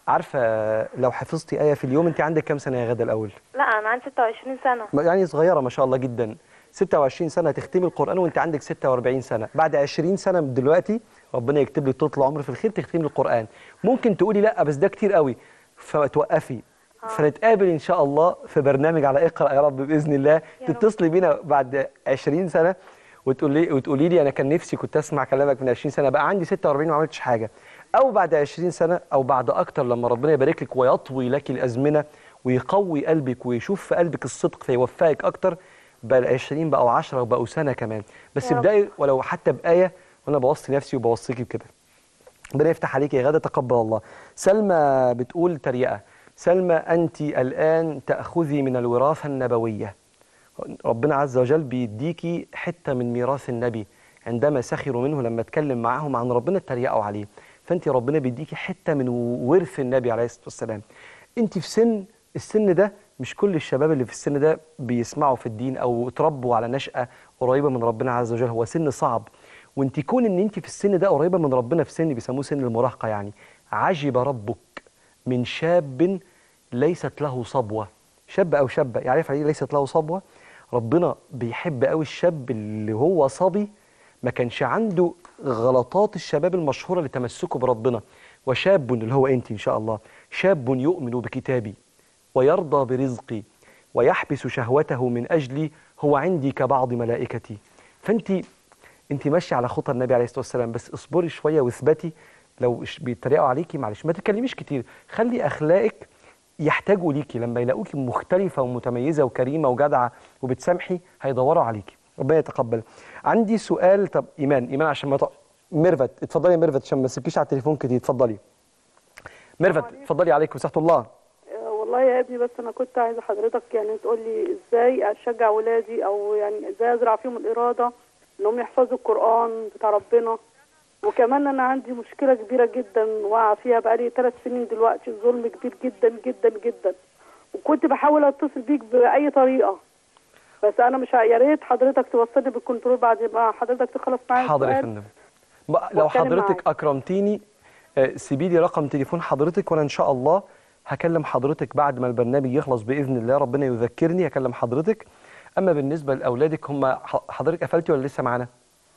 عارفه لو حفظتي ايه في اليوم انت عندك كام سنه يا غدا الاول لا انا عندي 26 سنه ما- يعني صغيره ما شاء الله جدا 26 سنه تختمي القران وانت عندك 46 سنه بعد 20 سنه من دلوقتي ربنا يكتب لك طول العمر في الخير تختمي القران ممكن تقولي لا بس ده كتير قوي فتوقفي فنتقابل ان شاء الله في برنامج على اقرا يا رب باذن الله تتصلي بينا بعد 20 سنه وتقولي وتقولي لي انا كان نفسي كنت اسمع كلامك من 20 سنه بقى عندي 46 وما عملتش حاجه او بعد 20 سنه او بعد اكتر لما ربنا يبارك لك ويطوي لك الازمنه ويقوي قلبك ويشوف في قلبك الصدق فيوفقك اكتر بقى 20 بقوا 10 وبقوا سنه كمان بس يا رب. ابداي ولو حتى بايه وانا بوصي نفسي وبوصيكي بكده ربنا يفتح عليك يا غدا تقبل الله سلمى بتقول تريقة سلمى أنت الآن تأخذي من الوراثة النبوية ربنا عز وجل بيديكي حتة من ميراث النبي عندما سخروا منه لما اتكلم معاهم عن ربنا اتريقوا عليه فأنت ربنا بيديكي حتة من ورث النبي عليه الصلاة والسلام أنت في سن السن ده مش كل الشباب اللي في السن ده بيسمعوا في الدين أو اتربوا على نشأة قريبة من ربنا عز وجل هو سن صعب وانت كون ان انت في السن ده قريبه من ربنا في سن بيسموه سن المراهقه يعني عجب ربك من شاب ليست له صبوه شاب او شابه يعرف عليه ليست له صبوه ربنا بيحب قوي الشاب اللي هو صبي ما كانش عنده غلطات الشباب المشهوره لتمسكه بربنا وشاب اللي هو انت ان شاء الله شاب يؤمن بكتابي ويرضى برزقي ويحبس شهوته من اجلي هو عندي كبعض ملائكتي فانت انت ماشيه على خطى النبي عليه الصلاه والسلام بس اصبري شويه واثبتي لو ش- بيتريقوا عليكي معلش ما تتكلميش كتير خلي اخلاقك يحتاجوا ليكي لما يلاقوكي مختلفه ومتميزه وكريمه وجدعه وبتسامحي هيدوروا عليكي ربنا يتقبل عندي سؤال طب ايمان ايمان عشان ما تق... ميرفت اتفضلي يا ميرفت عشان ما تسيبكيش على التليفون كتير اتفضلي ميرفت اتفضلي عليكم مساحه الله آه، والله يا ابني بس انا كنت عايزه حضرتك يعني تقول لي ازاي اشجع ولادي او يعني ازاي ازرع فيهم الاراده انهم يحفظوا القران بتاع ربنا وكمان انا عندي مشكله كبيره جدا واقعه فيها بقالي ثلاث سنين دلوقتي ظلم كبير جدا جدا جدا وكنت بحاول اتصل بيك باي طريقه بس انا مش ع- يا ريت حضرتك توصلني بالكنترول بعد ما حضرتك تخلص معايا حاضر يا السؤال. فندم بقى لو وأتكلم حضرتك معاك. اكرمتيني آه، سيبي لي رقم تليفون حضرتك وانا ان شاء الله هكلم حضرتك بعد ما البرنامج يخلص باذن الله ربنا يذكرني هكلم حضرتك اما بالنسبه لاولادك هم ح- حضرتك قفلتي ولا لسه معانا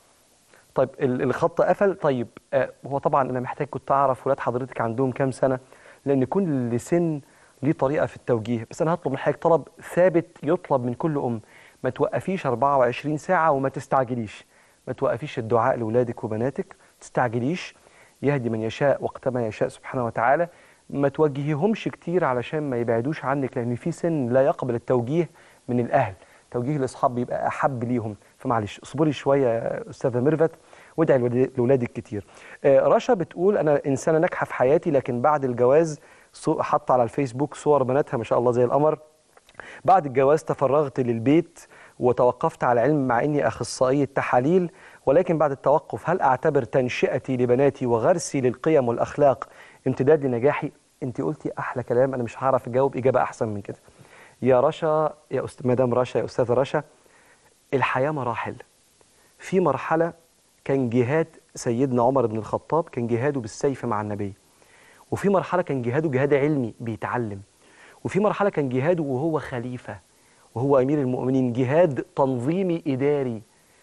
طيب ال- الخط قفل طيب آه، هو طبعا انا محتاج كنت اعرف ولاد حضرتك عندهم كام سنه لان كل سن ليه طريقه في التوجيه بس انا هطلب من حضرتك طلب ثابت يطلب من كل ام ما توقفيش 24 ساعه وما تستعجليش ما توقفيش الدعاء لاولادك وبناتك ما تستعجليش يهدي من يشاء وقت ما يشاء سبحانه وتعالى ما توجهيهمش كتير علشان ما يبعدوش عنك لان في سن لا يقبل التوجيه من الاهل توجيه الاصحاب بيبقى احب ليهم فمعلش اصبري شويه يا استاذه ميرفت وادعي لولاد- لاولادك كتير آه، رشا بتقول انا انسانه ناجحه في حياتي لكن بعد الجواز صو- حاطه على الفيسبوك صور بناتها ما شاء الله زي القمر بعد الجواز تفرغت للبيت وتوقفت على علم مع اني اخصائيه تحاليل ولكن بعد التوقف هل اعتبر تنشئتي لبناتي وغرسي للقيم والاخلاق امتداد لنجاحي انت قلتي احلى كلام انا مش هعرف اجاوب اجابه احسن من كده يا رشا يا أست... مدام رشا يا استاذه رشا الحياه مراحل في مرحله كان جهاد سيدنا عمر بن الخطاب كان جهاده بالسيف مع النبي وفي مرحله كان جهاده جهاد علمي بيتعلم وفي مرحله كان جهاده وهو خليفه وهو امير المؤمنين جهاد تنظيمي اداري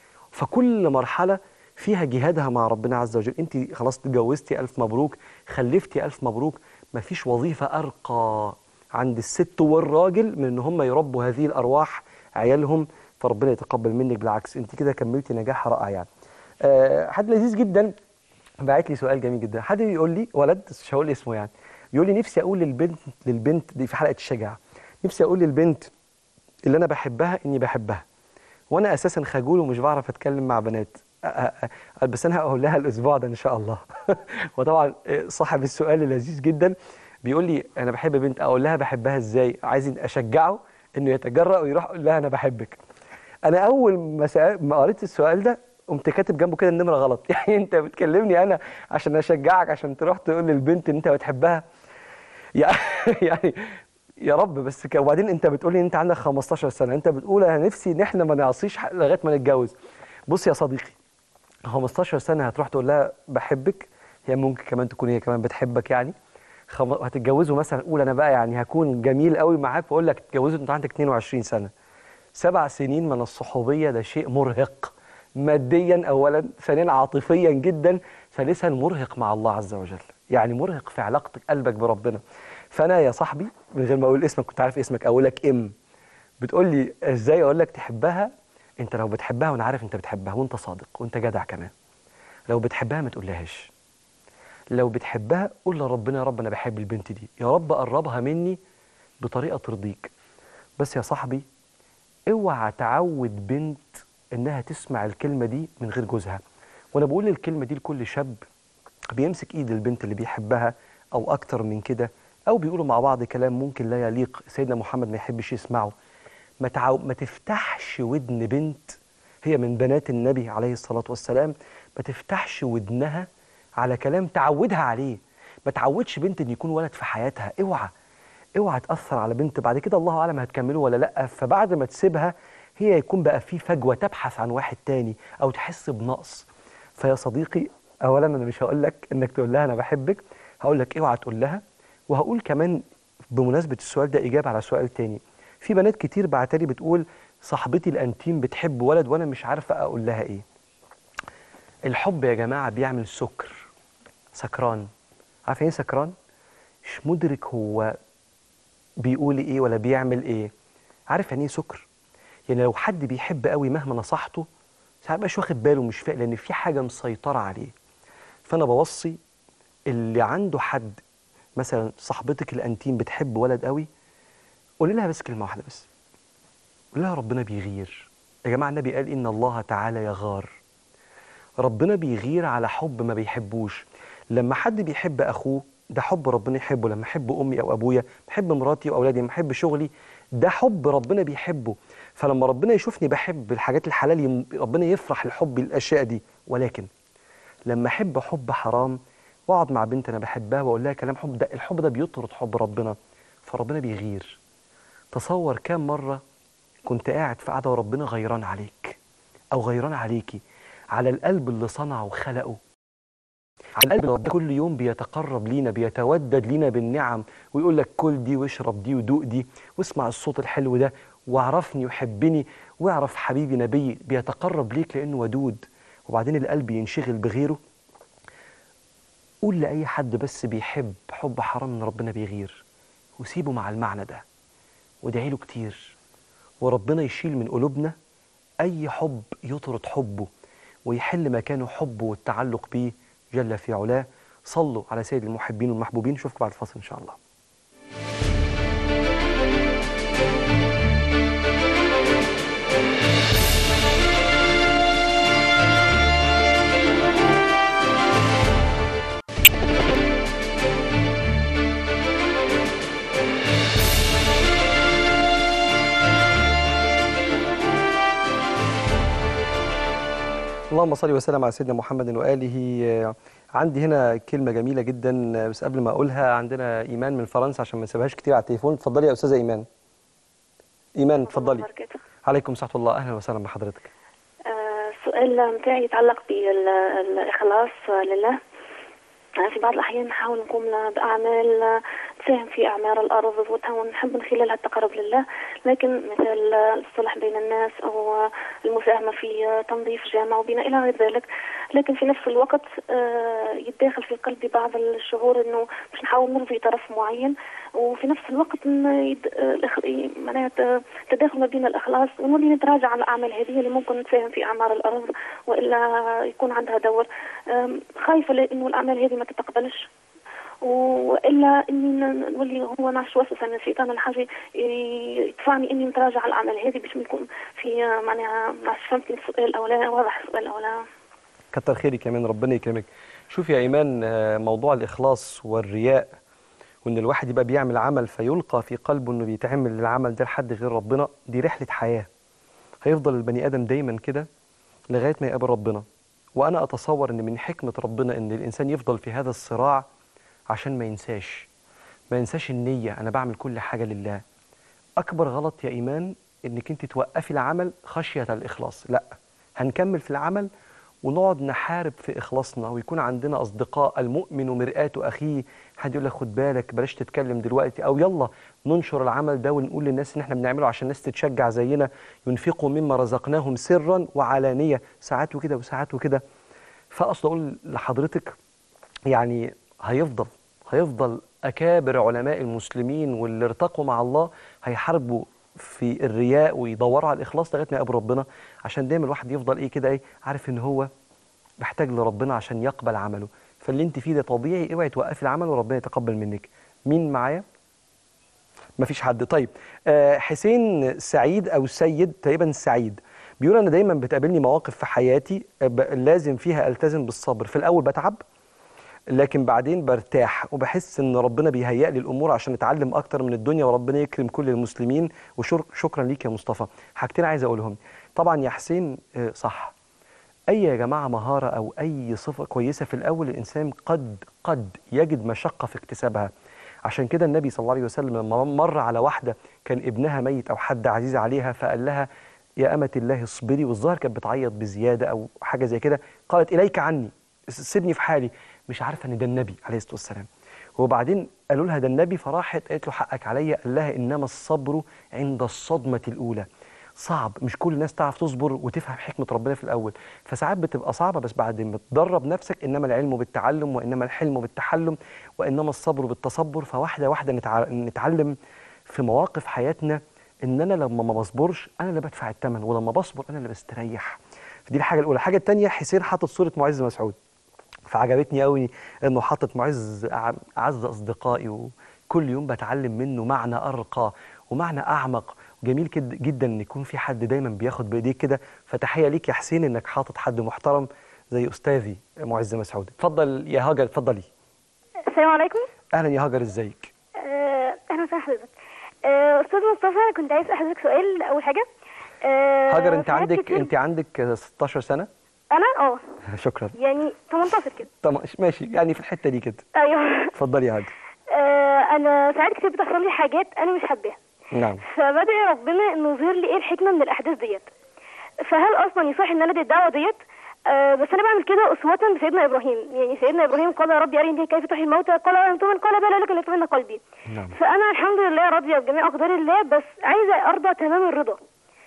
فكل مرحله فيها جهادها مع ربنا عز وجل انت خلاص اتجوزتي الف مبروك خلفتي الف مبروك مفيش وظيفه ارقى عند الست والراجل من ان هم يربوا هذه الارواح عيالهم فربنا يتقبل منك بالعكس انت كده كملتي نجاح رائع يعني أه حد لذيذ جدا بعت لي سؤال جميل جدا حد يقول لي ولد بس مش هقول اسمه يعني يقول لي نفسي اقول للبنت للبنت دي في حلقه الشجاعه نفسي اقول للبنت اللي انا بحبها اني بحبها وانا اساسا خجول ومش بعرف اتكلم مع بنات أ- أ- أ- بس انا هقول لها الاسبوع ده ان شاء الله وطبعا صاحب السؤال لذيذ جدا بيقول لي انا بحب بنت اقول لها بحبها ازاي عايز اشجعه انه يتجرأ ويروح يقول لها انا بحبك انا اول ما سأل- ما قريت السؤال ده قمت كاتب جنبه كده النمره غلط يعني انت بتكلمني انا عشان اشجعك عشان تروح تقول للبنت ان انت بتحبها يعني يعني يا رب بس ك... وبعدين انت بتقول لي انت عندك 15 سنه انت بتقول انا نفسي ان احنا ما نعصيش ح- لغايه ما نتجوز بص يا صديقي 15 سنه هتروح تقول لها بحبك هي ممكن كمان تكون هي كمان بتحبك يعني خم... هتتجوزوا مثلا قول انا بقى يعني هكون جميل قوي معاك واقول لك اتجوزوا انت عندك 22 سنه سبع سنين من الصحوبيه ده شيء مرهق ماديا اولا ثانيا عاطفيا جدا ثالثا مرهق مع الله عز وجل يعني مرهق في علاقتك قلبك بربنا فانا يا صاحبي من غير ما اقول اسمك كنت عارف اسمك اقول لك ام بتقول لي ازاي اقول لك تحبها انت لو بتحبها وانا عارف انت بتحبها وانت صادق وانت جدع كمان لو بتحبها ما تقولهاش لو بتحبها قول لربنا يا رب انا بحب البنت دي يا رب قربها مني بطريقه ترضيك بس يا صاحبي اوعى تعود بنت انها تسمع الكلمه دي من غير جوزها وانا بقول الكلمه دي لكل شاب بيمسك ايد البنت اللي بيحبها او اكتر من كده او بيقولوا مع بعض كلام ممكن لا يليق سيدنا محمد ما يحبش يسمعه ما, تعو... ما تفتحش ودن بنت هي من بنات النبي عليه الصلاة والسلام ما تفتحش ودنها على كلام تعودها عليه ما تعودش بنت ان يكون ولد في حياتها اوعى اوعى تأثر على بنت بعد كده الله أعلم هتكملوا ولا لأ فبعد ما تسيبها هي يكون بقى في فجوة تبحث عن واحد تاني أو تحس بنقص فيا صديقي أولا أنا مش هقول لك إنك تقول لها أنا بحبك هقول لك اوعى تقول لها وهقول كمان بمناسبة السؤال ده إجابة على سؤال تاني في بنات كتير بعتلي بتقول صاحبتي الأنتيم بتحب ولد وأنا مش عارفة أقول لها إيه الحب يا جماعة بيعمل سكر سكران عارف ايه سكران مش مدرك هو بيقول ايه ولا بيعمل ايه عارف يعني ايه سكر يعني لو حد بيحب قوي مهما نصحته ساعات مش واخد باله مش فاهم لان في حاجه مسيطره عليه فانا بوصي اللي عنده حد مثلا صاحبتك الانتيم بتحب ولد قوي قولي لها بس كلمه واحده بس قولي لها ربنا بيغير يا جماعه النبي قال ان الله تعالى يغار ربنا بيغير على حب ما بيحبوش لما حد بيحب اخوه ده حب ربنا يحبه لما احب امي او ابويا بحب مراتي واولادي لما احب شغلي ده حب ربنا بيحبه فلما ربنا يشوفني بحب الحاجات الحلال يم- ربنا يفرح الحب الاشياء دي ولكن لما احب حب حرام واقعد مع بنت انا بحبها واقول لها كلام حب ده الحب ده بيطرد حب ربنا فربنا بيغير تصور كام مره كنت قاعد في قعده وربنا غيران عليك او غيران عليكي على القلب اللي صنعه وخلقه على القلب اللي ربنا كل يوم بيتقرب لينا بيتودد لينا بالنعم ويقول لك كل دي واشرب دي ودوق دي واسمع الصوت الحلو ده واعرفني وحبني واعرف حبيبي نبي بيتقرب ليك لانه ودود وبعدين القلب ينشغل بغيره قول لأي حد بس بيحب حب حرام من ربنا بيغير وسيبه مع المعنى ده وادعي له كتير وربنا يشيل من قلوبنا أي حب يطرد حبه ويحل مكانه حبه والتعلق بيه جل في علاه صلوا على سيد المحبين والمحبوبين نشوفكم بعد الفاصل إن شاء الله اللهم صل وسلم على سيدنا محمد واله آه، عندي هنا كلمه جميله جدا آه، بس قبل ما اقولها عندنا ايمان من فرنسا عشان ما نسيبهاش كتير على التليفون اتفضلي يا استاذه ايمان ايمان اتفضلي بركاته. عليكم ورحمه الله اهلا وسهلا بحضرتك آه، السؤال متاعي يتعلق بالإخلاص لله آه، في بعض الأحيان نحاول نقوم بأعمال آه، تساهم في أعمار الأرض ونحب من خلالها التقرب لله لكن مثل آه، الصلح بين الناس أو آه، المساهمة في آه، تنظيف جامع وبناء إلى غير ذلك لكن في نفس الوقت آه، يتداخل في قلبي بعض الشعور أنه مش نحاول نرضي طرف معين وفي نفس الوقت ن- يد- آه، الإخ- معناها تداخل ما بين الإخلاص ونولي نتراجع على الأعمال هذه اللي ممكن تساهم في أعمار الأرض وإلا يكون عندها دور أم، خايفة لأنه الأعمال هذه ما تتقبلش والا اني ن- نولي هو نعش وسوسه من الشيطان الحاجه ي- يدفعني اني نتراجع على الاعمال هذه باش ما يكون في آه، معناها ما عرفتش فهمتني السؤال او لا واضح السؤال او لا كتر خيرك كمان ربنا يكرمك شوف يا ايمان آه، موضوع الاخلاص والرياء وان الواحد يبقى بيعمل عمل فيلقى في قلبه انه بيتعمل العمل ده لحد غير ربنا دي رحله حياه هيفضل البني ادم دايما كده لغايه ما يقابل ربنا وانا اتصور ان من حكمه ربنا ان الانسان يفضل في هذا الصراع عشان ما ينساش ما ينساش النيه انا بعمل كل حاجه لله اكبر غلط يا ايمان انك انت توقفي العمل خشيه الاخلاص لا هنكمل في العمل ونقعد نحارب في إخلاصنا ويكون عندنا أصدقاء المؤمن مرآة أخيه حد يقول لك خد بالك بلاش تتكلم دلوقتي أو يلا ننشر العمل ده ونقول للناس إن إحنا بنعمله عشان الناس تتشجع زينا ينفقوا مما رزقناهم سرا وعلانية ساعات وكده وساعات وكده فأصل أقول لحضرتك يعني هيفضل هيفضل أكابر علماء المسلمين واللي ارتقوا مع الله هيحاربوا في الرياء ويدوروا على الإخلاص لغاية ما يقابل ربنا عشان دايما الواحد يفضل إيه كده إيه عارف إن هو محتاج لربنا عشان يقبل عمله فاللي أنت فيه ده طبيعي اوعي توقفي العمل وربنا يتقبل منك مين معايا؟ مفيش حد طيب آه حسين سعيد او سيد تقريبا سعيد بيقول انا دايما بتقابلني مواقف في حياتي آه، ب- لازم فيها التزم بالصبر في الاول بتعب لكن بعدين برتاح وبحس ان ربنا بيهيئ لي الامور عشان اتعلم اكتر من الدنيا وربنا يكرم كل المسلمين وشكرا ليك يا مصطفى حاجتين عايز اقولهم طبعا يا حسين آه، صح اي يا جماعه مهاره او اي صفه كويسه في الاول الانسان قد قد يجد مشقه في اكتسابها عشان كده النبي صلى الله عليه وسلم لما مر على واحده كان ابنها ميت او حد عزيز عليها فقال لها يا أمة الله اصبري والظاهر كانت بتعيط بزياده او حاجه زي كده قالت اليك عني سيبني في حالي مش عارفه ان ده النبي عليه الصلاه والسلام وبعدين قالوا لها ده النبي فراحت قالت له حقك عليا قال لها انما الصبر عند الصدمه الاولى صعب مش كل الناس تعرف تصبر وتفهم حكمة ربنا في الأول فساعات بتبقى صعبة بس بعد ما تدرب نفسك إنما العلم بالتعلم وإنما الحلم بالتحلم وإنما الصبر بالتصبر فواحدة واحدة نتع- نتعلم في مواقف حياتنا إن أنا لما ما بصبرش أنا اللي بدفع الثمن ولما بصبر أنا اللي بستريح فدي الحاجة الأولى الحاجة الثانية حسين حاطط صورة معز مسعود فعجبتني قوي انه حاطط معز أع- اعز اصدقائي وكل يوم بتعلم منه معنى ارقى ومعنى اعمق جميل كد جدا ان يكون في حد دايما بياخد بايديك كده فتحيه ليك يا حسين انك حاطط حد محترم زي استاذي معز مسعود اتفضل يا هاجر اتفضلي السلام عليكم اهلا يا هاجر ازيك آه، اهلا وسهلا حضرتك آه، استاذ مصطفى كنت عايز اسال حضرتك سؤال اول حاجه آه، هاجر انت ساعات عندك كتير- انت عندك 16 سنه انا اه شكرا يعني 18 كده طب ماشي يعني في الحته دي كده ايوه اتفضلي يا هاجر آه، انا ساعات كتير بتحصل لي حاجات انا مش حباها نعم فبدعي ربنا انه يظهر لي ايه الحكمه من الاحداث ديت فهل اصلا يصح ان انا ادي الدعوه ديت آه بس انا بعمل كده اسوه بسيدنا ابراهيم يعني سيدنا ابراهيم قال يا ربي ارني كيف تحيي الموتى قال لم تؤمن قال بلى لكن ليطمئن قلبي نعم فانا الحمد لله راضيه بجميع اقدار الله بس عايزه ارضى تمام الرضا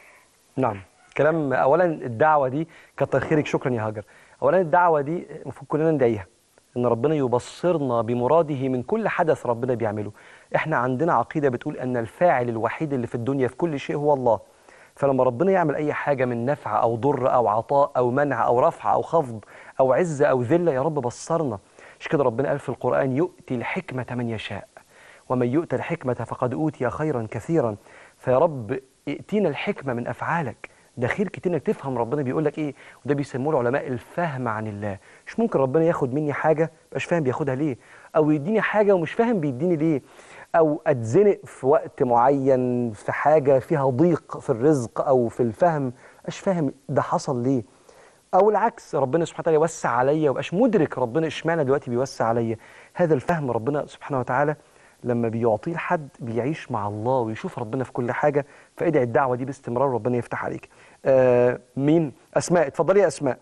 نعم كلام اولا الدعوه دي كتر خيرك شكرا يا هاجر اولا الدعوه دي المفروض كلنا ندعيها ان ربنا يبصرنا بمراده من كل حدث ربنا بيعمله احنا عندنا عقيده بتقول ان الفاعل الوحيد اللي في الدنيا في كل شيء هو الله فلما ربنا يعمل اي حاجه من نفع او ضر او عطاء او منع او رفع او خفض او عزه او ذله يا رب بصرنا مش كده ربنا قال في القران يؤتي الحكمه من يشاء ومن يؤت الحكمة فقد أوتي خيرا كثيرا فيا رب ائتينا الحكمة من أفعالك ده خير كتير انك تفهم ربنا بيقول لك ايه وده بيسموه العلماء الفهم عن الله مش ممكن ربنا ياخد مني حاجه مش فاهم بياخدها ليه او يديني حاجه ومش فاهم بيديني ليه او اتزنق في وقت معين في حاجه فيها ضيق في الرزق او في الفهم مش فاهم ده حصل ليه او العكس ربنا سبحانه وتعالى يوسع عليا وابقاش مدرك ربنا اشمعنى دلوقتي بيوسع عليا هذا الفهم ربنا سبحانه وتعالى لما بيعطيه لحد بيعيش مع الله ويشوف ربنا في كل حاجه فادعي الدعوه دي باستمرار ربنا يفتح عليك آه مين اسماء اتفضلي يا اسماء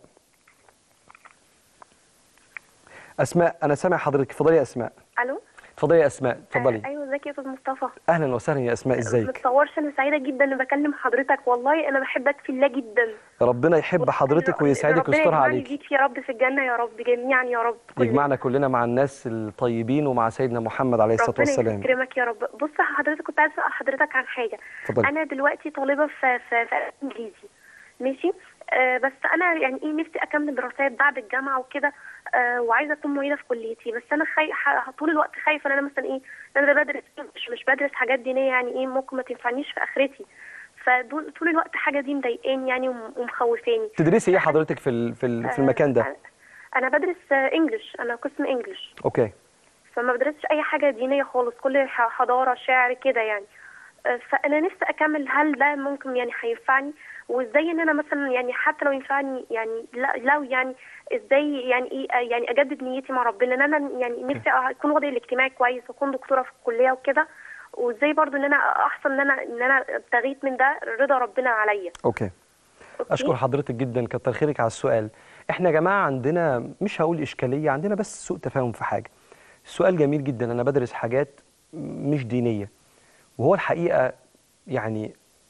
اسماء انا سامع حضرتك اتفضلي يا اسماء الو اتفضلي يا اسماء اتفضلي ايوه ازيك يا استاذ مصطفى اهلا وسهلا يا اسماء ما ازيك تتصورش انا سعيده جدا اني بكلم حضرتك والله انا بحبك في الله جدا ربنا يحب حضرتك ويسعدك ربنا ويسترها يجمعني عليك بيك يا رب في الجنه يا رب جميعا يا رب كلنا. يجمعنا كلنا مع الناس الطيبين ومع سيدنا محمد عليه الصلاه ربنا والسلام يكرمك يا رب بص حضرتك كنت عايزه اسال حضرتك عن حاجه اتفضلي. انا دلوقتي طالبه في في, في انجليزي ماشي آه بس انا يعني ايه نفسي اكمل دراسات بعد الجامعه وكده آه وعايزه اكون معيده في كليتي بس انا خاي... ح- طول الوقت خايفه ان انا مثلا ايه إن انا بدرس مش, مش بدرس حاجات دينيه يعني ايه ممكن ما تنفعنيش في اخرتي فدول طول الوقت حاجه دي مضايقاني يعني وم- ومخوفاني تدرسي ايه حضرتك في ال- في ال- في المكان ده انا بدرس آه، انجلش انا قسم انجلش اوكي فما بدرسش اي حاجه دينيه خالص كل ح- حضاره شعر كده يعني آه، فانا نفسي اكمل هل ده ممكن يعني هينفعني وازاي ان انا مثلا يعني حتى لو ينفعني يعني لا- لو يعني ازاي يعني ايه آه، يعني اجدد نيتي مع ربنا ان انا يعني نفسي اكون وضعي الاجتماعي كويس واكون دكتوره في الكليه وكده وازاي برضو ان انا احصل ان انا ان انا ابتغيت من ده رضا ربنا عليا اوكي اشكر حضرتك جدا كتر خيرك على السؤال احنا يا جماعه عندنا مش هقول اشكاليه عندنا بس سوء تفاهم في حاجه السؤال جميل جدا انا بدرس حاجات مش دينيه وهو الحقيقه يعني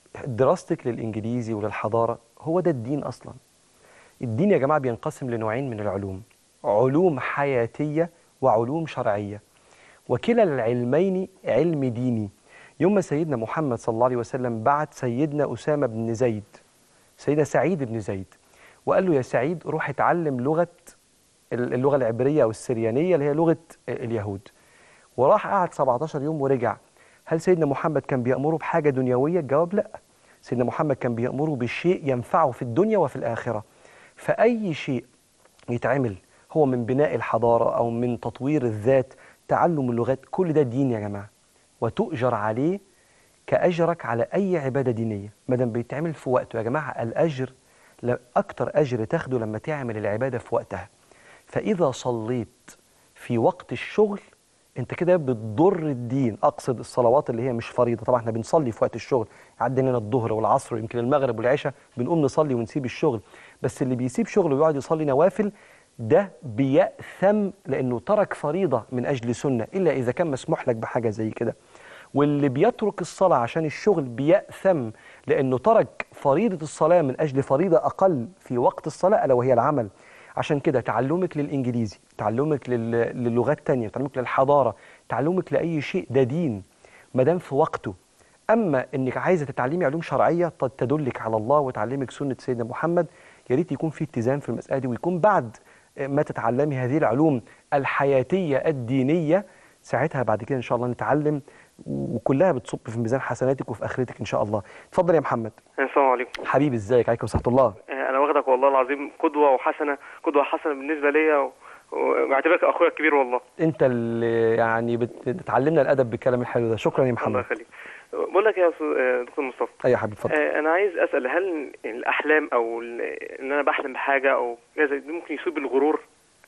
دراستك للانجليزي وللحضاره هو ده الدين اصلا الدين يا جماعه بينقسم لنوعين من العلوم علوم حياتيه وعلوم شرعيه وكلا العلمين علم ديني يوم ما سيدنا محمد صلى الله عليه وسلم بعت سيدنا أسامة بن زيد سيدنا سعيد بن زيد وقال له يا سعيد روح اتعلم لغة اللغة العبرية أو السريانية اللي هي لغة اليهود وراح قعد 17 يوم ورجع هل سيدنا محمد كان بيأمره بحاجة دنيوية؟ الجواب لا سيدنا محمد كان بيأمره بشيء ينفعه في الدنيا وفي الآخرة فأي شيء يتعمل هو من بناء الحضارة أو من تطوير الذات تعلم اللغات كل ده دين يا جماعة وتؤجر عليه كأجرك على أي عبادة دينية ما دام بيتعمل في وقته يا جماعة الأجر لا- أكتر أجر تاخده لما تعمل العبادة في وقتها فإذا صليت في وقت الشغل أنت كده بتضر الدين أقصد الصلوات اللي هي مش فريضة طبعا احنا بنصلي في وقت الشغل عدى لنا الظهر والعصر ويمكن المغرب والعشاء بنقوم نصلي ونسيب الشغل بس اللي بيسيب شغله ويقعد يصلي نوافل ده بيأثم لأنه ترك فريضة من أجل سنة إلا إذا كان مسموح لك بحاجة زي كده واللي بيترك الصلاة عشان الشغل بيأثم لأنه ترك فريضة الصلاة من أجل فريضة أقل في وقت الصلاة ألا وهي العمل عشان كده تعلمك للإنجليزي تعلمك لل- للغات تانية تعلمك للحضارة تعلمك لأي شيء ده دين ما دام في وقته أما إنك عايزة تتعلمي علوم شرعية قد تدلك على الله وتعلمك سنة سيدنا محمد يا ريت يكون في اتزان في المسألة دي ويكون بعد ما تتعلمي هذه العلوم الحياتية الدينية ساعتها بعد كده إن شاء الله نتعلم وكلها بتصب في ميزان حسناتك وفي آخرتك إن شاء الله اتفضل يا محمد السلام عليكم حبيبي ازيك عليكم ورحمة الله آه، انا واخدك والله العظيم قدوه وحسنه قدوه حسنه بالنسبه ليا و- وبعتبرك اخويا الكبير والله انت اللي يعني بت- بتعلمنا الادب بالكلام الحلو ده شكرا يا الله محمد يخليك بقول لك يا أستاذ- آه، دكتور مصطفى ايوه يا حبيبي اتفضل آه، انا عايز اسال هل الاحلام او ال- ان انا بحلم بحاجه او كذا دي ممكن يصيب بالغرور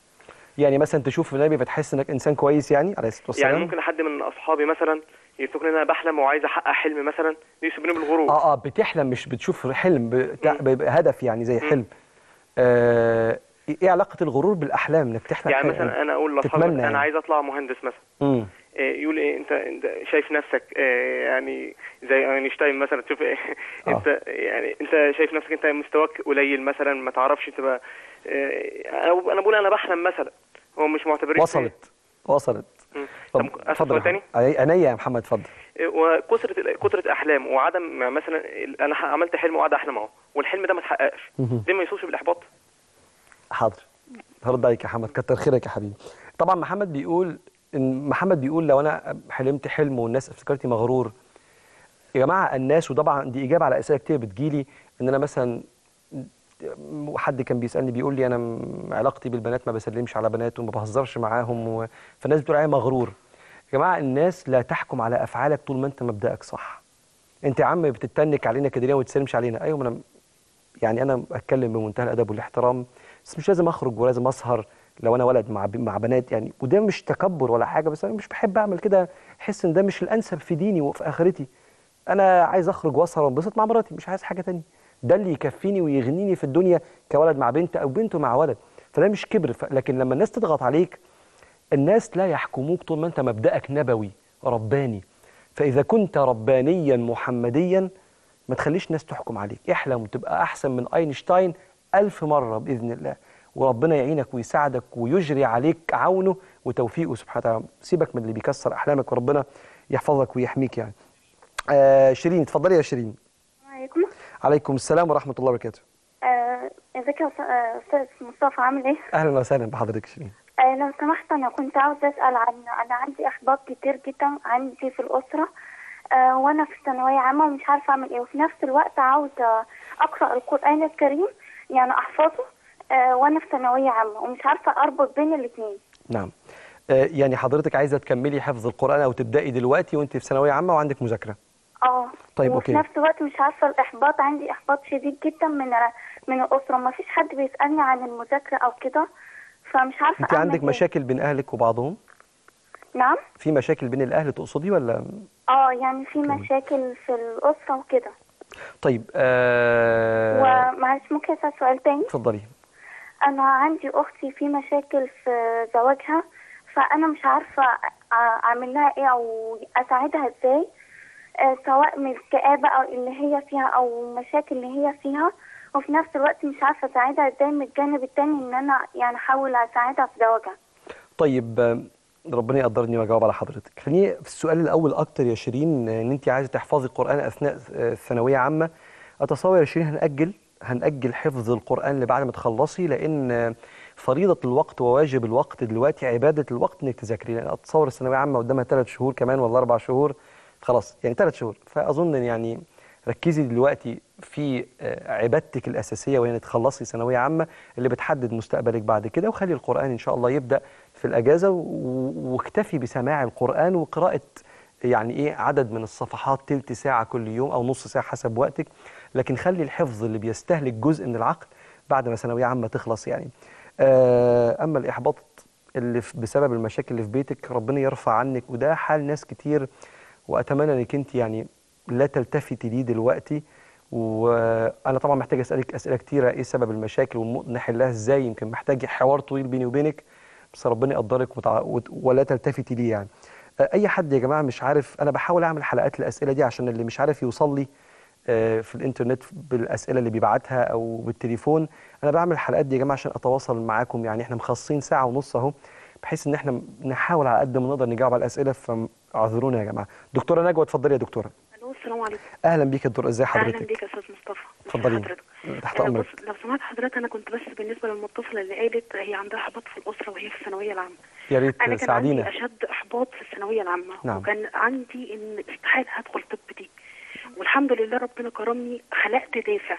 يعني مثلا تشوف النبي فتحس انك انسان كويس يعني عليه الصلاه والسلام يعني ممكن حد من اصحابي مثلا يفتكر ان انا بحلم وعايز احقق حلم مثلا دي يصيبني بالغرور اه اه بتحلم مش بتشوف حلم بتاع بيبقى هدف يعني زي حلم آه ايه علاقه الغرور بالاحلام انك تحلم يعني حاجة- مثلا انا اقول لاصحابي تتمنى انا يعني. عايز اطلع مهندس مثلا مم. آه، يقول ايه انت انت شايف نفسك آه، يعني زي اينشتاين مثلا تشوف إيه انت يعني انت شايف نفسك انت مستواك قليل مثلا ما تعرفش تبقى آه، انا انا بقول انا بحلم مثلا هو مش معتبرين وصلت وصلت مم. طب طب أسأل اتفضل سؤال يا تاني محمد. عينيا يا محمد اتفضل وكثره كثره احلام وعدم يعني مثلا انا عملت حلم وقعد احلم اهو والحلم ده ما اتحققش مهم. ده ما يوصلش بالاحباط حاضر هرد عليك يا محمد كتر خيرك يا حبيبي طبعا محمد بيقول ان محمد بيقول لو انا حلمت حلم والناس افتكرتني مغرور يا جماعه الناس وطبعا دي اجابه على اسئله كتير بتجيلي ان انا مثلا حد كان بيسالني بيقول لي انا م- علاقتي بالبنات ما بسلمش على بنات وما بهزرش معاهم و... فالناس بتقول عليا مغرور يا جماعه الناس لا تحكم على افعالك طول ما انت مبدأك صح انت يا عم بتتنك علينا كده ليه وما تسلمش علينا ايوه ما انا يعني انا اتكلم بمنتهى الادب والاحترام بس مش لازم اخرج ولازم اسهر لو انا ولد مع مع بنات يعني وده مش تكبر ولا حاجه بس انا مش بحب اعمل كده احس ان ده مش الانسب في ديني وفي اخرتي انا عايز اخرج واسهر وانبسط مع مراتي مش عايز حاجه تانية ده اللي يكفيني ويغنيني في الدنيا كولد مع بنت او بنت مع ولد فده مش كبر ف... لكن لما الناس تضغط عليك الناس لا يحكموك طول ما انت مبدأك نبوي رباني فإذا كنت ربانيا محمديا ما تخليش ناس تحكم عليك احلم وتبقى أحسن من أينشتاين ألف مرة بإذن الله وربنا يعينك ويساعدك ويجري عليك عونه وتوفيقه سبحانه وتعالى سيبك من اللي بيكسر أحلامك وربنا يحفظك ويحميك يعني آه شيرين اتفضلي يا شيرين عليكم عليكم السلام ورحمة الله وبركاته آه، ازيك يا أستاذ- آه، استاذ مصطفى عامل ايه؟ أهلا وسهلا بحضرتك شيرين آه، لو سمحت انا كنت عاوزه اسال عن انا عندي احباط كتير جدا عندي في الاسره آه، وانا في ثانويه عامه ومش عارفه اعمل ايه وفي نفس الوقت عاوزه اقرا القران الكريم يعني احفظه آه، وانا في ثانويه عامه ومش عارفه اربط بين الاثنين نعم آه، يعني حضرتك عايزة تكملي حفظ القرآن أو تبدأي دلوقتي وأنت في ثانوية عامة وعندك مذاكرة اه طيب، وفي أوكي. نفس الوقت مش عارفه الاحباط عندي احباط شديد جدا من من الاسره ما فيش حد بيسالني عن المذاكره او كده فمش عارفه أنت أعمل عندك إيه. مشاكل بين أهلك وبعضهم نعم في مشاكل بين الأهل تقصدي ولا اه يعني في مشاكل في الأسرة وكده طيب آه... ومعلش ممكن أسأل سؤال تاني اتفضلي انا عندي اختي في مشاكل في زواجها فانا مش عارفه أ- اعمل لها ايه او اساعدها ازاي آه، سواء من الكآبة او اللي هي فيها او مشاكل اللي هي فيها وفي نفس الوقت مش عارفه اساعدها ازاي من الجانب التاني ان انا يعني احاول اساعدها في زواجها طيب آه، ربنا يقدرني واجاوب على حضرتك خليني في السؤال الاول اكتر يا شيرين آه، ان انت عايزه تحفظي القران اثناء آه، الثانويه عامه اتصور يا شيرين هنأجل هنأجل حفظ القرآن لبعد ما تخلصي لأن آه، فريضة الوقت وواجب الوقت دلوقتي عبادة الوقت إنك تذاكري لأن أتصور الثانوية عامة قدامها ثلاث شهور كمان ولا أربع شهور خلاص يعني ثلاث شهور فأظن إن يعني ركزي دلوقتي في آه، عبادتك الأساسية وهي إنك تخلصي ثانوية عامة اللي بتحدد مستقبلك بعد كده وخلي القرآن إن شاء الله يبدأ في الأجازة و- واكتفي بسماع القرآن وقراءة يعني ايه عدد من الصفحات تلت ساعة كل يوم او نص ساعة حسب وقتك لكن خلي الحفظ اللي بيستهلك جزء من العقل بعد ما ثانوية عامة تخلص يعني آه، اما الاحباط اللي في- بسبب المشاكل اللي في بيتك ربنا يرفع عنك وده حال ناس كتير واتمنى انك انت يعني لا تلتفتي ليه دلوقتي وانا طبعا محتاج اسالك اسئله كتيره ايه سبب المشاكل ونحلها ازاي يمكن محتاج حوار طويل بيني وبينك بس ربنا يقدرك وتع... وت- ولا تلتفتي ليه يعني آه، اي حد يا جماعه مش عارف انا بحاول اعمل حلقات الاسئله دي عشان اللي مش عارف يوصل لي آه، في الانترنت بالاسئله اللي بيبعتها او بالتليفون انا بعمل الحلقات دي يا جماعه عشان اتواصل معاكم يعني احنا مخصصين ساعه ونص اهو بحيث ان احنا نحاول على قد ما نقدر نجاوب على الاسئله فاعذرونا يا جماعه دكتوره نجوى اتفضلي يا دكتوره الو السلام عليكم اهلا بيك يا دكتور ازي اهلا حضرتك بيك يا استاذ مصطفى اتفضلي حضرتك. تحت آه، امرك بص لو سمحت حضرتك انا كنت بس بالنسبه للطفله اللي قالت هي عندها احباط في الاسره وهي في الثانويه العامه يا ريت انا كان تساعدينا عندي اشد احباط في الثانويه العامه نعم. وكان عندي ان استحاله هدخل طب دي والحمد لله ربنا كرمني خلقت دافع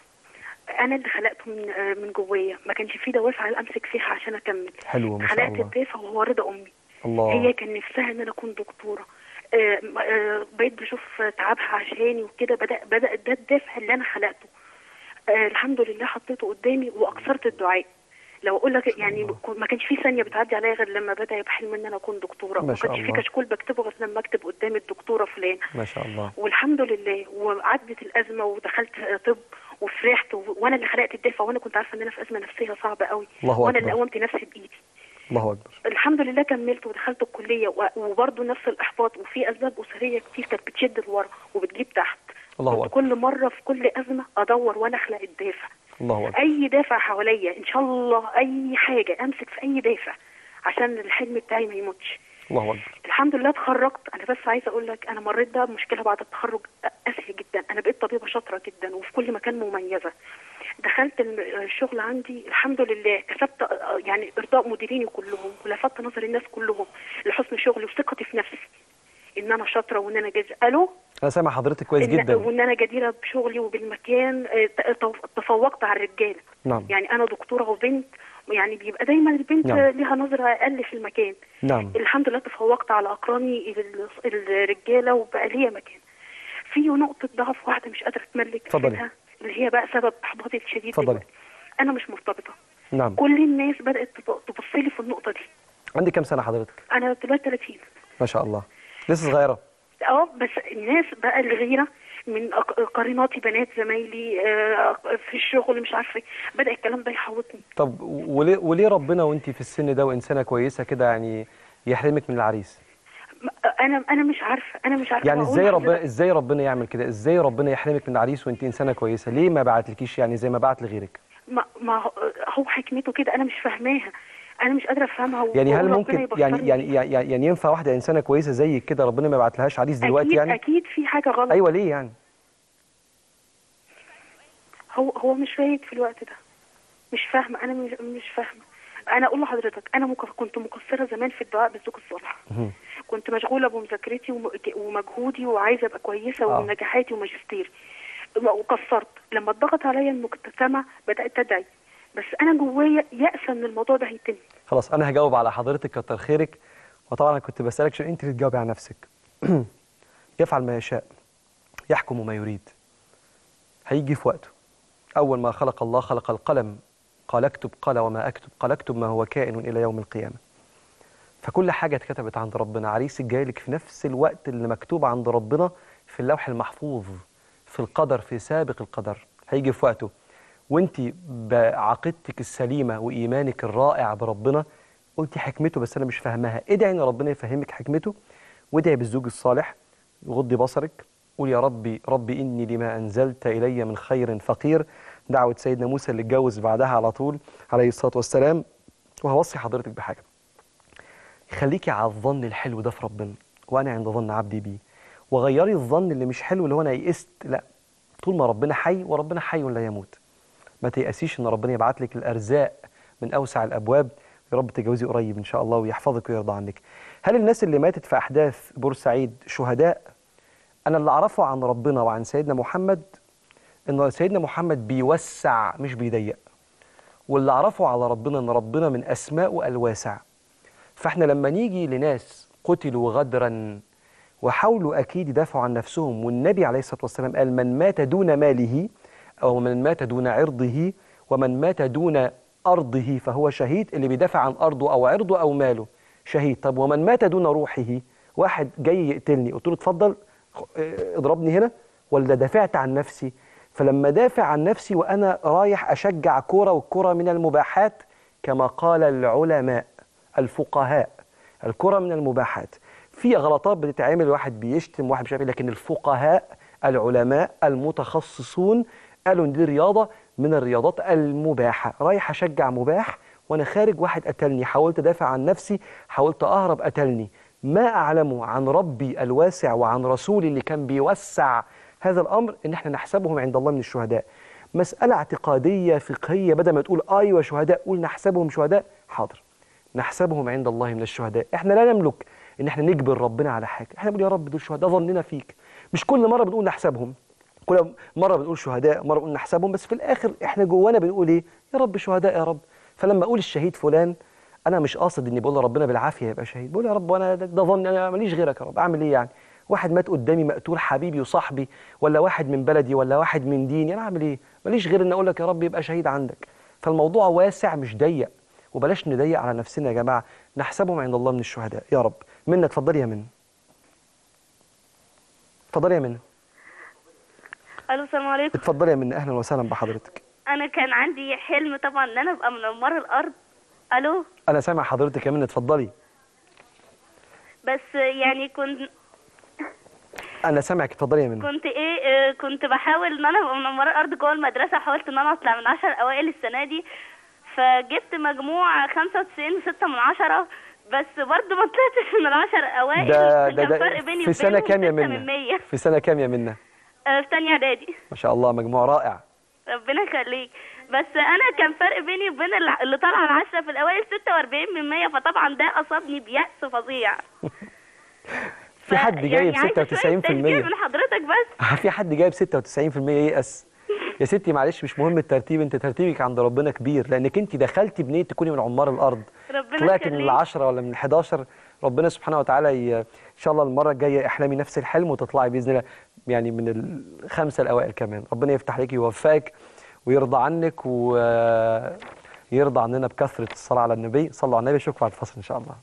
انا اللي خلقته من آه، من جوايا ما كانش في دوافع امسك فيها عشان اكمل حلو ما شاء خلقت الله الدافع وهو رضا امي الله هي كان نفسها ان انا اكون دكتوره آه، م- آه، بقيت بشوف تعبها عشاني وكده بدا بدا ده الدافع اللي انا خلقته آه، الحمد لله حطيته قدامي واكثرت الدعاء لو اقول لك يعني ما كانش في ثانيه بتعدي عليا غير لما بدا يبقى حلم ان انا اكون دكتوره ما ما شاء كانش في الله. كشكول بكتبه غير لما اكتب قدام الدكتوره فلان ما شاء الله والحمد لله وعدت الازمه ودخلت طب وفرحت و- وانا اللي خلقت الدافع وانا كنت عارفه ان انا في ازمه نفسيه صعبه قوي الله وانا اللي أكبر. قومت نفسي بايدي الله اكبر الحمد لله كملت ودخلت الكليه و- وبرضه نفس الاحباط وفي اسباب اسريه كتير كانت بتشد لورا وبتجيب تحت الله كنت اكبر كل مره في كل ازمه ادور وانا اخلق الدافع الله اكبر اي دافع حواليا ان شاء الله اي حاجه امسك في اي دافع عشان الحلم بتاعي ما يموتش الله اكبر الحمد لله اتخرجت انا بس عايزه اقول لك انا مريت بقى بمشكله بعد التخرج قاسيه جدا انا بقيت طبيبه شاطره جدا وفي كل مكان مميزه دخلت الم- الشغل عندي الحمد لله كسبت آه، يعني ارضاء مديريني كلهم ولفت نظر الناس كلهم لحسن شغلي وثقتي في نفسي ان انا شاطره وان انا جز... الو انا سامع حضرتك كويس إن- جدا وان انا جديره بشغلي وبالمكان آه، ت- تف- تفوقت على الرجاله نعم يعني انا دكتوره وبنت يعني بيبقى دايما البنت نعم. آه، ليها نظره اقل في المكان نعم الحمد لله تفوقت على اقراني ال- الرجاله وبقى ليا مكان في نقطه ضعف واحده مش قادره اتملك اتفضلي. فيها اللي هي بقى سبب احباطي الشديد اتفضلي دلوقتي. انا مش مرتبطه نعم كل الناس بدات تب- تبص لي في النقطه دي عندك كام سنه حضرتك انا دلوقتي 30 ما شاء الله لسه صغيره اه بس الناس بقى الغيره من أق- قريناتي بنات زمايلي آه، في الشغل مش عارفه إيه، بدا الكلام ده يحوطني طب وليه وليه ربنا وانت في السن ده وانسانه كويسه كده يعني يحرمك من العريس انا انا مش عارفه انا مش عارفه يعني أقول ازاي لحضرتك. ربنا ازاي ربنا يعمل كده ازاي ربنا يحرمك من العريس وانت انسانه كويسه ليه ما بعتلكيش يعني زي ما بعت لغيرك ما, ما هو- هو حكمته كده انا مش فاهماها انا مش قادره افهمها يعني هل وربنا ممكن يعني يبصرني. يعني يعني, يعني ينفع واحده انسانه كويسه زيك كده ربنا ما يبعتلهاش عريس دلوقتي اكيد يعني اكيد في حاجه غلط ايوه ليه يعني هو هو مش فايت في الوقت ده مش فاهمه انا مش, مش فاهمه انا اقول لحضرتك انا مك... كنت مقصره زمان في الدعاء بالزوج الصالح مهم. كنت مشغوله بمذاكرتي وم- ومجهودي وعايزه ابقى كويسه آه. ونجاحاتي وماجستير وقصرت لما اتضغط عليا المجتمع بدات ادعي بس انا جوايا يأسى ان الموضوع ده هيتم خلاص انا هجاوب على حضرتك كتر خيرك وطبعا انا كنت بسالك عشان انت اللي تجاوبي على نفسك يفعل ما يشاء يحكم ما يريد هيجي في وقته اول ما خلق الله خلق القلم قال اكتب قال وما اكتب قال اكتب ما هو كائن الى يوم القيامه فكل حاجه اتكتبت عند ربنا عريسك جايلك في نفس الوقت اللي مكتوب عند ربنا في اللوح المحفوظ في القدر في سابق القدر هيجي في وقته وانت بعقيدتك السليمه وايمانك الرائع بربنا قلتي حكمته بس انا مش فاهماها ادعي ان ربنا يفهمك حكمته وادعي بالزوج الصالح غضي بصرك قول يا ربي ربي اني لما انزلت الي من خير فقير دعوه سيدنا موسى اللي اتجوز بعدها على طول عليه الصلاه والسلام وهوصي حضرتك بحاجه خليكي على الظن الحلو ده في ربنا وانا عند ظن عبدي بي وغيري الظن اللي مش حلو اللي هو انا يئست لا طول ما ربنا حي وربنا حي لا يموت ما تيأسيش ان ربنا يبعت لك الارزاق من اوسع الابواب يا رب تجوزي قريب ان شاء الله ويحفظك ويرضى عنك هل الناس اللي ماتت في احداث بورسعيد شهداء انا اللي اعرفه عن ربنا وعن سيدنا محمد ان سيدنا محمد بيوسع مش بيضيق واللي اعرفه على ربنا ان ربنا من اسمائه الواسع فاحنا لما نيجي لناس قتلوا غدرا وحاولوا اكيد يدافعوا عن نفسهم والنبي عليه الصلاه والسلام قال من مات دون ماله او من مات دون عرضه ومن مات دون ارضه فهو شهيد اللي بيدافع عن ارضه او عرضه او ماله شهيد طب ومن مات دون روحه واحد جاي يقتلني قلت له اتفضل خ- اه، اضربني هنا ولا دافعت عن نفسي فلما دافع عن نفسي وانا رايح اشجع كوره والكوره من المباحات كما قال العلماء الفقهاء الكرة من المباحات في غلطات بتتعمل واحد بيشتم واحد مش عارف إيه، لكن الفقهاء العلماء المتخصصون قالوا ان دي رياضة من الرياضات المباحة رايح اشجع مباح وانا خارج واحد قتلني حاولت ادافع عن نفسي حاولت اهرب قتلني ما اعلمه عن ربي الواسع وعن رسولي اللي كان بيوسع هذا الامر ان احنا نحسبهم عند الله من الشهداء مسألة اعتقادية فقهية بدل ما تقول ايوه شهداء قول نحسبهم شهداء حاضر نحسبهم عند الله من الشهداء احنا لا نملك ان احنا نجبر ربنا على حاجه احنا بنقول يا رب دول شهداء ظننا فيك مش كل مره بنقول نحسبهم كل مره بنقول شهداء مره بنقول نحسبهم بس في الاخر احنا جوانا بنقول ايه يا رب شهداء يا رب فلما اقول الشهيد فلان انا مش قاصد اني بقول لربنا بالعافيه يبقى شهيد بقول يا رب وانا ده, ده ظني انا ماليش غيرك يا رب اعمل ايه يعني واحد مات قدامي مقتول حبيبي وصاحبي ولا واحد من بلدي ولا واحد من ديني انا اعمل ايه ماليش غير ان اقول لك يا رب يبقى شهيد عندك فالموضوع واسع مش ضيق وبلاش نضيق على نفسنا يا جماعه نحسبهم عند الله من الشهداء يا رب منى اتفضلي يا منى اتفضلي يا منى الو السلام عليكم اتفضلي يا منى اهلا وسهلا بحضرتك انا كان عندي حلم طبعا ان انا ابقى منمره الارض الو انا سامع حضرتك يا منى اتفضلي بس يعني كنت انا سامعك اتفضلي يا منى كنت ايه آه، كنت بحاول ان انا ابقى منمره الارض جوه المدرسه حاولت ان انا اطلع من عشر اوائل السنه دي فجبت مجموع 95 و6 من عشرة بس برضه ما طلعتش من العشر اوائل ده كان ده فرق ده بيني في سنه وبينهم كام يا ستة من منى 100 في سنه كام يا منى آه، في تانية اعدادي ما شاء الله مجموع رائع ربنا يخليك بس انا كان فرق بيني وبين الع- اللي طالعه العشرة في الاوائل 46 من 100 فطبعا ده اصابني بيأس فظيع في حد جايب يعني عايزة شوية 96% تشجيع من حضرتك بس في حد جايب 96% ييأس يا ستي معلش مش مهم الترتيب انت ترتيبك عند ربنا كبير لانك انت دخلتي بنيه تكوني من عمار الارض ربنا طلعتي من يخليك. العشرة ولا من ال11 ربنا سبحانه وتعالى ي... ان شاء الله المره الجايه احلامي نفس الحلم وتطلعي باذن الله يعني من الخمسه الاوائل كمان ربنا يفتح عليك ويوفقك ويرضى عنك ويرضى عننا بكثره الصلاه على النبي صلوا على النبي اشوفكم بعد الفصل ان شاء الله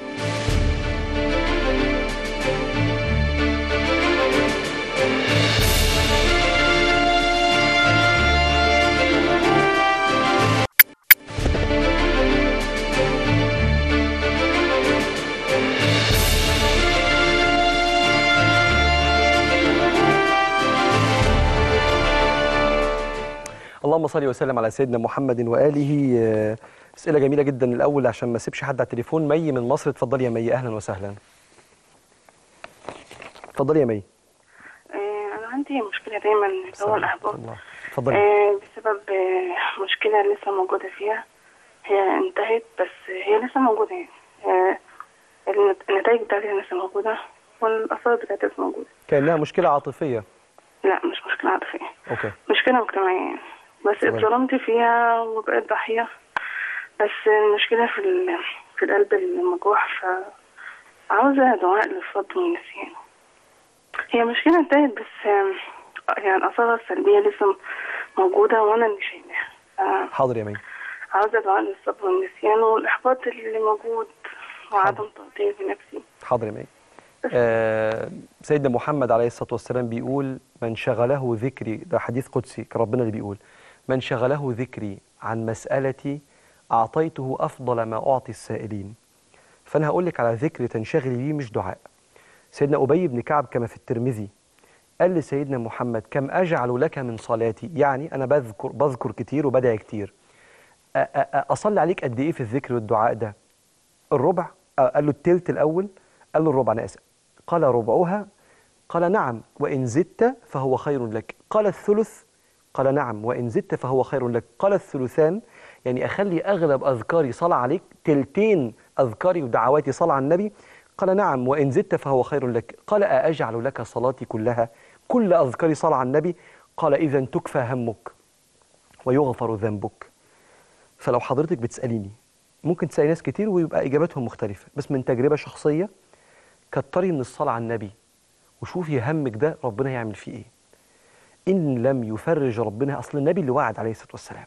اللهم صل وسلم على سيدنا محمد واله آه، اسئله جميله جدا الاول عشان ما اسيبش حد على التليفون مي من مصر اتفضلي يا مي اهلا وسهلا اتفضلي يا مي آه، أنا عندي مشكلة دايما اللي هو الإحباط اتفضلي آه، بسبب آه، مشكلة لسه موجودة فيها هي انتهت بس هي لسه موجودة يعني آه، النت- النتائج بتاعتها لسه موجودة والآثار بتاعتها لسه موجودة كانها مشكله عاطفيه لا مش مشكلة عاطفية اوكي مشكلة مجتمعية يعني بس تمام. اتظلمت فيها وبقيت ضحية بس المشكلة في ال- في القلب المجروح فعاوزة دعاء للصبر والنسيان هي مشكلة انتهت بس آم، يعني آثارها السلبية لسه موجودة وأنا اللي شايلاها ف- حاضر يا مي عاوزة دعاء للصبر والنسيان والإحباط اللي موجود وعدم تقدير بنفسي حاضر يا مي آه سيدنا محمد عليه الصلاه والسلام بيقول من شغله ذكري ده حديث قدسي كان ربنا اللي بيقول من شغله ذكري عن مسألتي أعطيته أفضل ما أعطي السائلين فأنا هقول لك على ذكر تنشغلي بيه مش دعاء سيدنا أبي بن كعب كما في الترمذي قال لسيدنا محمد كم أجعل لك من صلاتي يعني أنا بذكر, بذكر كتير وبدعي كتير أ- أ- أ- أصلي عليك قد إيه في الذكر والدعاء ده الربع آه، قال له التلت الأول قال له الربع أنا آسف قال ربعها قال نعم وإن زدت فهو خير لك قال الثلث قال نعم وإن زدت فهو خير لك قال الثلثان يعني أخلي أغلب أذكاري صلاة عليك تلتين أذكاري ودعواتي صلاة على النبي قال نعم وإن زدت فهو خير لك قال أأجعل لك صلاتي كلها كل أذكاري صلاة على النبي قال إذا تكفى همك ويغفر ذنبك فلو حضرتك بتسأليني ممكن تسألي ناس كتير ويبقى إجابتهم مختلفة بس من تجربة شخصية كتري من الصلاة على النبي وشوفي همك ده ربنا هيعمل فيه إيه إن لم يفرج ربنا أصل النبي اللي وعد عليه الصلاة والسلام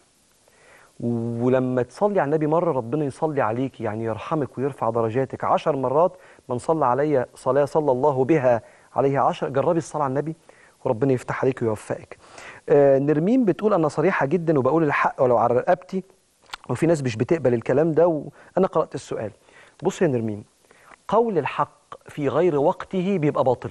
ولما تصلي على النبي مرة ربنا يصلي عليك يعني يرحمك ويرفع درجاتك عشر مرات من صلى علي صلاة صلى الله بها عليها عشر جربي الصلاة على النبي وربنا يفتح عليك ويوفقك آه نرمين بتقول أنا صريحة جدا وبقول الحق ولو على رقبتي وفي ناس مش بتقبل الكلام ده وأنا قرأت السؤال بص يا نرمين قول الحق في غير وقته بيبقى باطل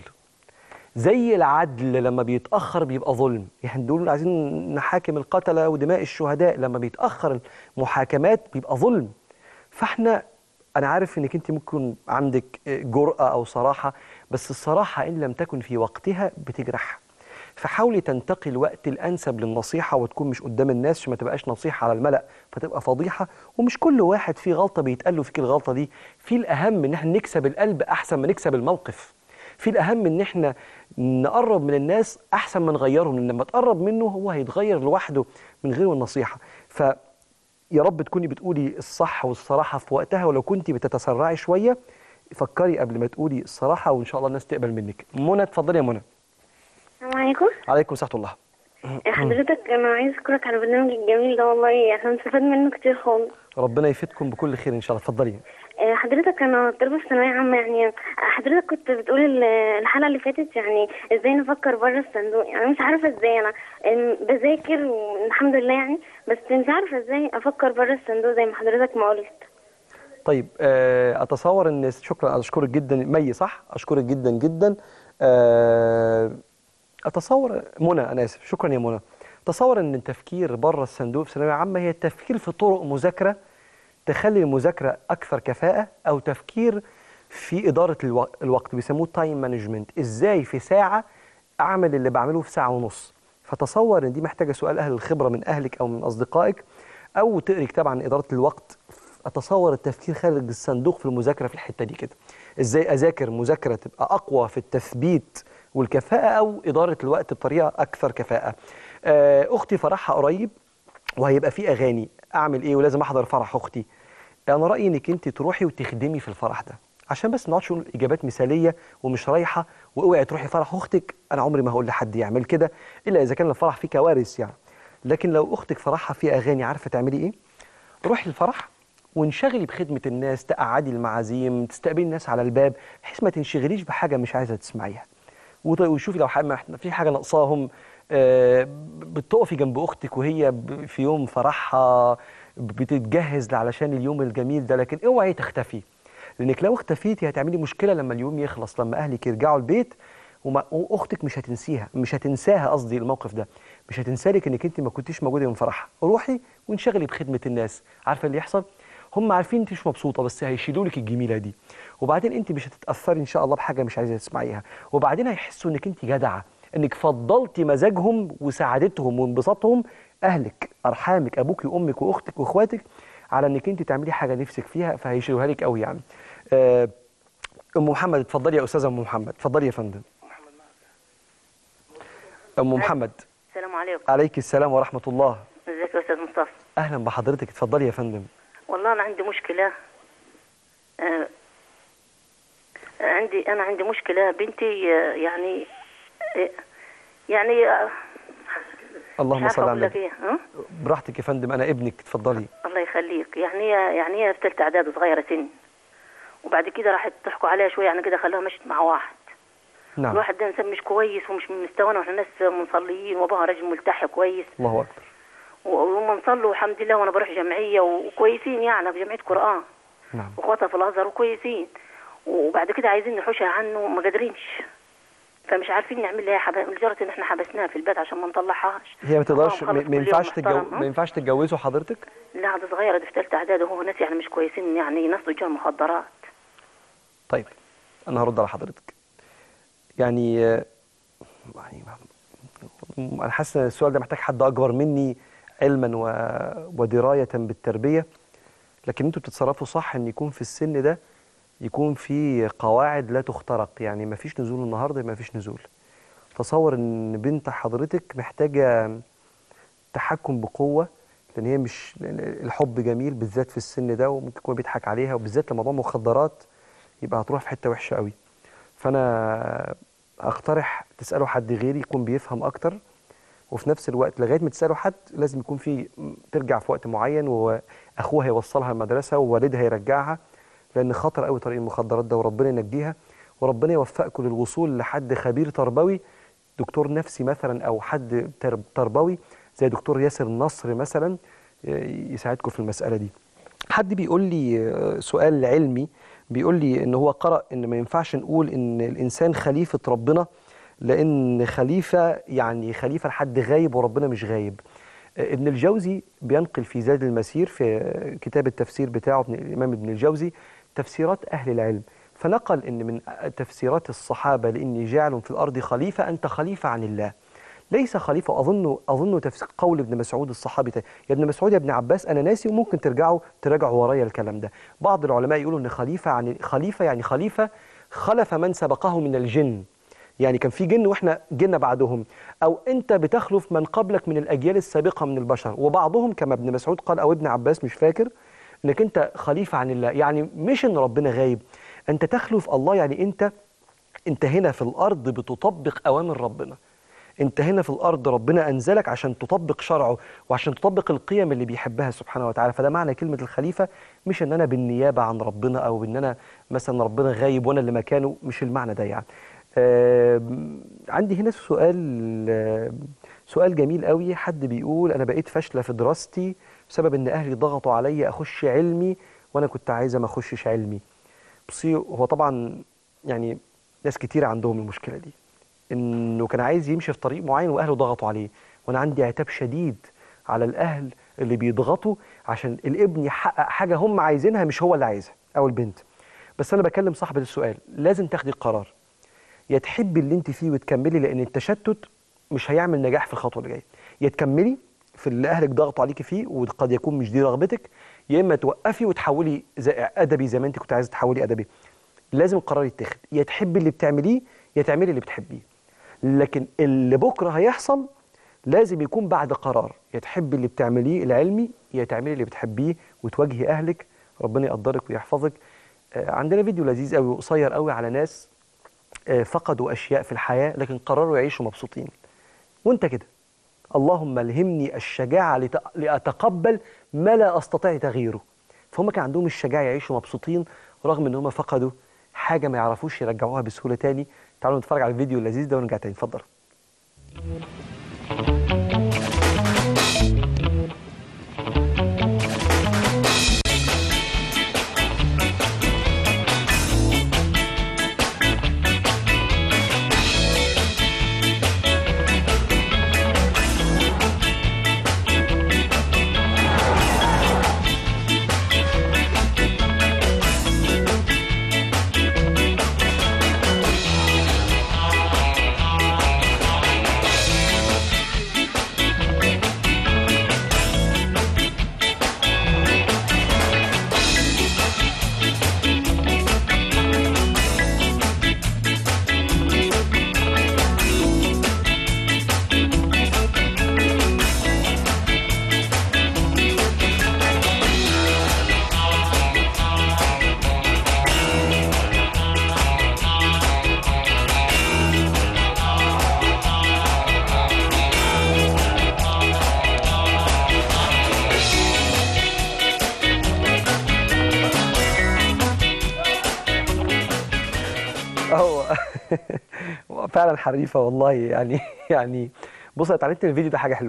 زي العدل لما بيتأخر بيبقى ظلم يعني دول عايزين نحاكم القتلة ودماء الشهداء لما بيتأخر المحاكمات بيبقى ظلم فاحنا أنا عارف إنك أنت ممكن عندك جرأة أو صراحة بس الصراحة إن لم تكن في وقتها بتجرح فحاولي تنتقي الوقت الأنسب للنصيحة وتكون مش قدام الناس عشان ما تبقاش نصيحة على الملأ فتبقى فضيحة ومش كل واحد فيه غلطة بيتقال له فيك الغلطة دي في الأهم إن احنا نكسب القلب أحسن ما نكسب الموقف في الأهم إن احنا نقرب من الناس أحسن ما نغيرهم لأن لما تقرب منه هو هيتغير لوحده من غير النصيحة ف يا رب تكوني بتقولي الصح والصراحة في وقتها ولو كنتي بتتسرعي شوية فكري قبل ما تقولي الصراحة وإن شاء الله الناس تقبل منك منى اتفضلي يا منى السلام عليكم عليكم ورحمة الله حضرتك انا عايز اشكرك على البرنامج الجميل ده والله احنا بنستفاد منه كتير خالص ربنا يفيدكم بكل خير إن شاء الله اتفضلي آه، حضرتك انا طالبه في ثانويه عامه يعني حضرتك كنت بتقول ال- الحلقه اللي فاتت يعني ازاي نفكر بره الصندوق يعني مش عارفه ازاي انا آم، بذاكر والحمد لله يعني بس مش عارفه ازاي افكر بره الصندوق زي ما حضرتك ما قلت طيب آه، اتصور ان شكرا اشكرك جدا مي صح اشكرك جدا جدا آه، اتصور منى انا اسف شكرا يا منى تصور ان التفكير بره الصندوق في ثانويه عامه هي التفكير في طرق مذاكره تخلي المذاكره اكثر كفاءه او تفكير في اداره الو- الوقت بيسموه تايم مانجمنت ازاي في ساعه اعمل اللي بعمله في ساعه ونص فتصور ان دي محتاجه سؤال اهل الخبره من اهلك او من اصدقائك او تقري كتاب عن اداره الوقت اتصور التفكير خارج الصندوق في المذاكره في الحته دي كده ازاي اذاكر مذاكره تبقى اقوى في التثبيت والكفاءه او اداره الوقت بطريقه اكثر كفاءه آه، اختي فرحها قريب وهيبقى في اغاني اعمل ايه ولازم احضر فرح اختي انا رايي انك انت تروحي وتخدمي في الفرح ده عشان بس ما نقعدش نقول اجابات مثاليه ومش رايحه واوعي تروحي فرح اختك انا عمري ما هقول لحد يعمل كده الا اذا كان الفرح فيه كوارث يعني لكن لو اختك فرحها فيه اغاني عارفه تعملي ايه روحي الفرح وانشغلي بخدمة الناس تقعدي المعازيم تستقبلي الناس على الباب بحيث ما تنشغليش بحاجة مش عايزة تسمعيها وط- وشوفي لو حاجة في حاجة ناقصاهم آه، بتقفي جنب أختك وهي ب- في يوم فرحها بتتجهز علشان اليوم الجميل ده لكن اوعي تختفي لانك لو اختفيتي هتعملي مشكله لما اليوم يخلص لما اهلك يرجعوا البيت وما- واختك مش هتنسيها مش هتنساها قصدي الموقف ده مش هتنسالك انك انت ما كنتيش موجوده يوم فرحها روحي وانشغلي بخدمه الناس عارفه اللي يحصل هم عارفين انت مش مبسوطه بس هيشيلوا لك الجميله دي وبعدين انت مش هتتاثري ان شاء الله بحاجه مش عايزه تسمعيها وبعدين هيحسوا انك انت جدعه انك فضلتي مزاجهم وسعادتهم وانبساطهم اهلك ارحامك ابوك وامك واختك واخواتك على انك انت تعملي حاجه نفسك فيها فهيشيلوها لك قوي يعني آه، ام محمد اتفضلي يا استاذه ام محمد اتفضلي يا فندم ام محمد السلام عليكم عليك السلام ورحمه الله ازيك يا استاذ مصطفى اهلا بحضرتك اتفضلي يا فندم والله انا عندي مشكله آه عندي انا عندي مشكله بنتي آه يعني آه يعني آه اللهم مش صل عارفه على اقول لك النبي ايه ها براحتك يا فندم انا ابنك اتفضلي الله يخليك يعني هي يعني هي في ثالثه اعداد صغيره سن وبعد كده راحت تحكوا عليها شويه يعني كده خلاها مشت مع واحد نعم الواحد ده انسان مش كويس ومش من مستوانا واحنا ناس مصليين وابوها راجل ملتحي كويس الله اكبر وهم نصلوا الحمد لله وانا بروح جمعيه وكويسين يعني في جمعيه قران نعم واخواتها في الازهر وكويسين وبعد كده عايزين نحوشها عنه ما قادرينش فمش عارفين نعمل لها حب... لدرجه ان احنا حبسناها في البيت عشان ما نطلعهاش هي ما تقدرش أخوها ما مخلص ما كل ينفعش يوم تتجو... محترم. ما ينفعش تتجوزوا حضرتك لا دي صغيره دي في ثالثه اعدادي وهو ناس يعني مش كويسين يعني ناس تجار مخدرات طيب انا هرد على حضرتك يعني آه، يعني انا حاسس ان السؤال ده محتاج حد اكبر مني علما و... ودرايه بالتربيه لكن انتوا بتتصرفوا صح ان يكون في السن ده يكون في قواعد لا تخترق يعني ما فيش نزول النهارده ما فيش نزول تصور ان بنت حضرتك محتاجه تحكم بقوه لان هي مش لأن الحب جميل بالذات في السن ده وممكن يكون بيضحك عليها وبالذات لما موضوع مخدرات يبقى هتروح في حته وحشه قوي فانا اقترح تسالوا حد غيري يكون بيفهم اكتر وفي نفس الوقت لغايه ما تسالوا حد لازم يكون في ترجع في وقت معين واخوها هيوصلها المدرسه ووالدها يرجعها لان خطر قوي طريق المخدرات ده وربنا ينجيها وربنا يوفقكم للوصول لحد خبير تربوي دكتور نفسي مثلا او حد تر- تربوي زي دكتور ياسر النصر مثلا ي- يساعدكم في المساله دي حد بيقول لي آه، سؤال علمي بيقول لي ان هو قرأ ان ما ينفعش نقول ان الانسان خليفة ربنا لان خليفة يعني خليفة لحد غايب وربنا مش غايب آه، ابن الجوزي بينقل في زاد المسير في آه، كتاب التفسير بتاعه ابن الامام ابن الجوزي تفسيرات اهل العلم فنقل ان من تفسيرات الصحابة لاني جاعل في الارض خليفة انت خليفة عن الله ليس خليفة أظن أظن تفسير قول ابن مسعود الصحابي ده. يا ابن مسعود يا ابن عباس أنا ناسي وممكن ترجعوا تراجعوا ورايا الكلام ده بعض العلماء يقولوا إن خليفة عن خليفة يعني خليفة خلف من سبقه من الجن يعني كان في جن واحنا جينا بعدهم او انت بتخلف من قبلك من الاجيال السابقه من البشر وبعضهم كما ابن مسعود قال او ابن عباس مش فاكر انك انت خليفه عن الله يعني مش ان ربنا غايب انت تخلف الله يعني انت انت هنا في الارض بتطبق اوامر ربنا انت هنا في الارض ربنا انزلك عشان تطبق شرعه وعشان تطبق القيم اللي بيحبها سبحانه وتعالى فده معنى كلمه الخليفه مش ان انا بالنيابه عن ربنا او ان انا مثلا ربنا غايب وانا اللي مكانه مش المعنى ده يعني آم، عندي هنا سؤال آم، سؤال جميل قوي حد بيقول انا بقيت فاشله في دراستي بسبب ان اهلي ضغطوا عليا اخش علمي وانا كنت عايزه ما اخشش علمي بصي هو طبعا يعني ناس كتير عندهم المشكله دي انه كان عايز يمشي في طريق معين واهله ضغطوا عليه وانا عندي عتاب شديد على الاهل اللي بيضغطوا عشان الابن يحقق حاجه هم عايزينها مش هو اللي عايزها او البنت بس انا بكلم صاحبه السؤال لازم تاخدي قرار يا تحبي اللي انت فيه وتكملي لان التشتت مش هيعمل نجاح في الخطوه اللي جايه يا تكملي في اللي اهلك ضغطوا عليكي فيه وقد يكون مش دي رغبتك يا اما توقفي وتحولي زي ادبي زي ما انت كنت عايزه تحولي ادبي لازم القرار يتاخد يا تحبي اللي بتعمليه يا تعملي اللي بتحبيه لكن اللي بكره هيحصل لازم يكون بعد قرار يا تحبي اللي بتعمليه العلمي يا تعملي اللي بتحبيه وتواجهي اهلك ربنا يقدرك ويحفظك آه، عندنا فيديو لذيذ قوي وقصير قوي على ناس آه، فقدوا اشياء في الحياه لكن قرروا يعيشوا مبسوطين وانت كده اللهم الهمني الشجاعه لت- لاتقبل ما لا استطيع تغييره فهم كان عندهم الشجاعه يعيشوا مبسوطين رغم ان هم فقدوا حاجه ما يعرفوش يرجعوها بسهوله تاني تعالوا نتفرج على الفيديو اللذيذ ده ونرجع تاني اتفضل هو هو فعلا حريفه والله يعني يعني بص انا اتعلمت من الفيديو ده حاجه حلوه قوي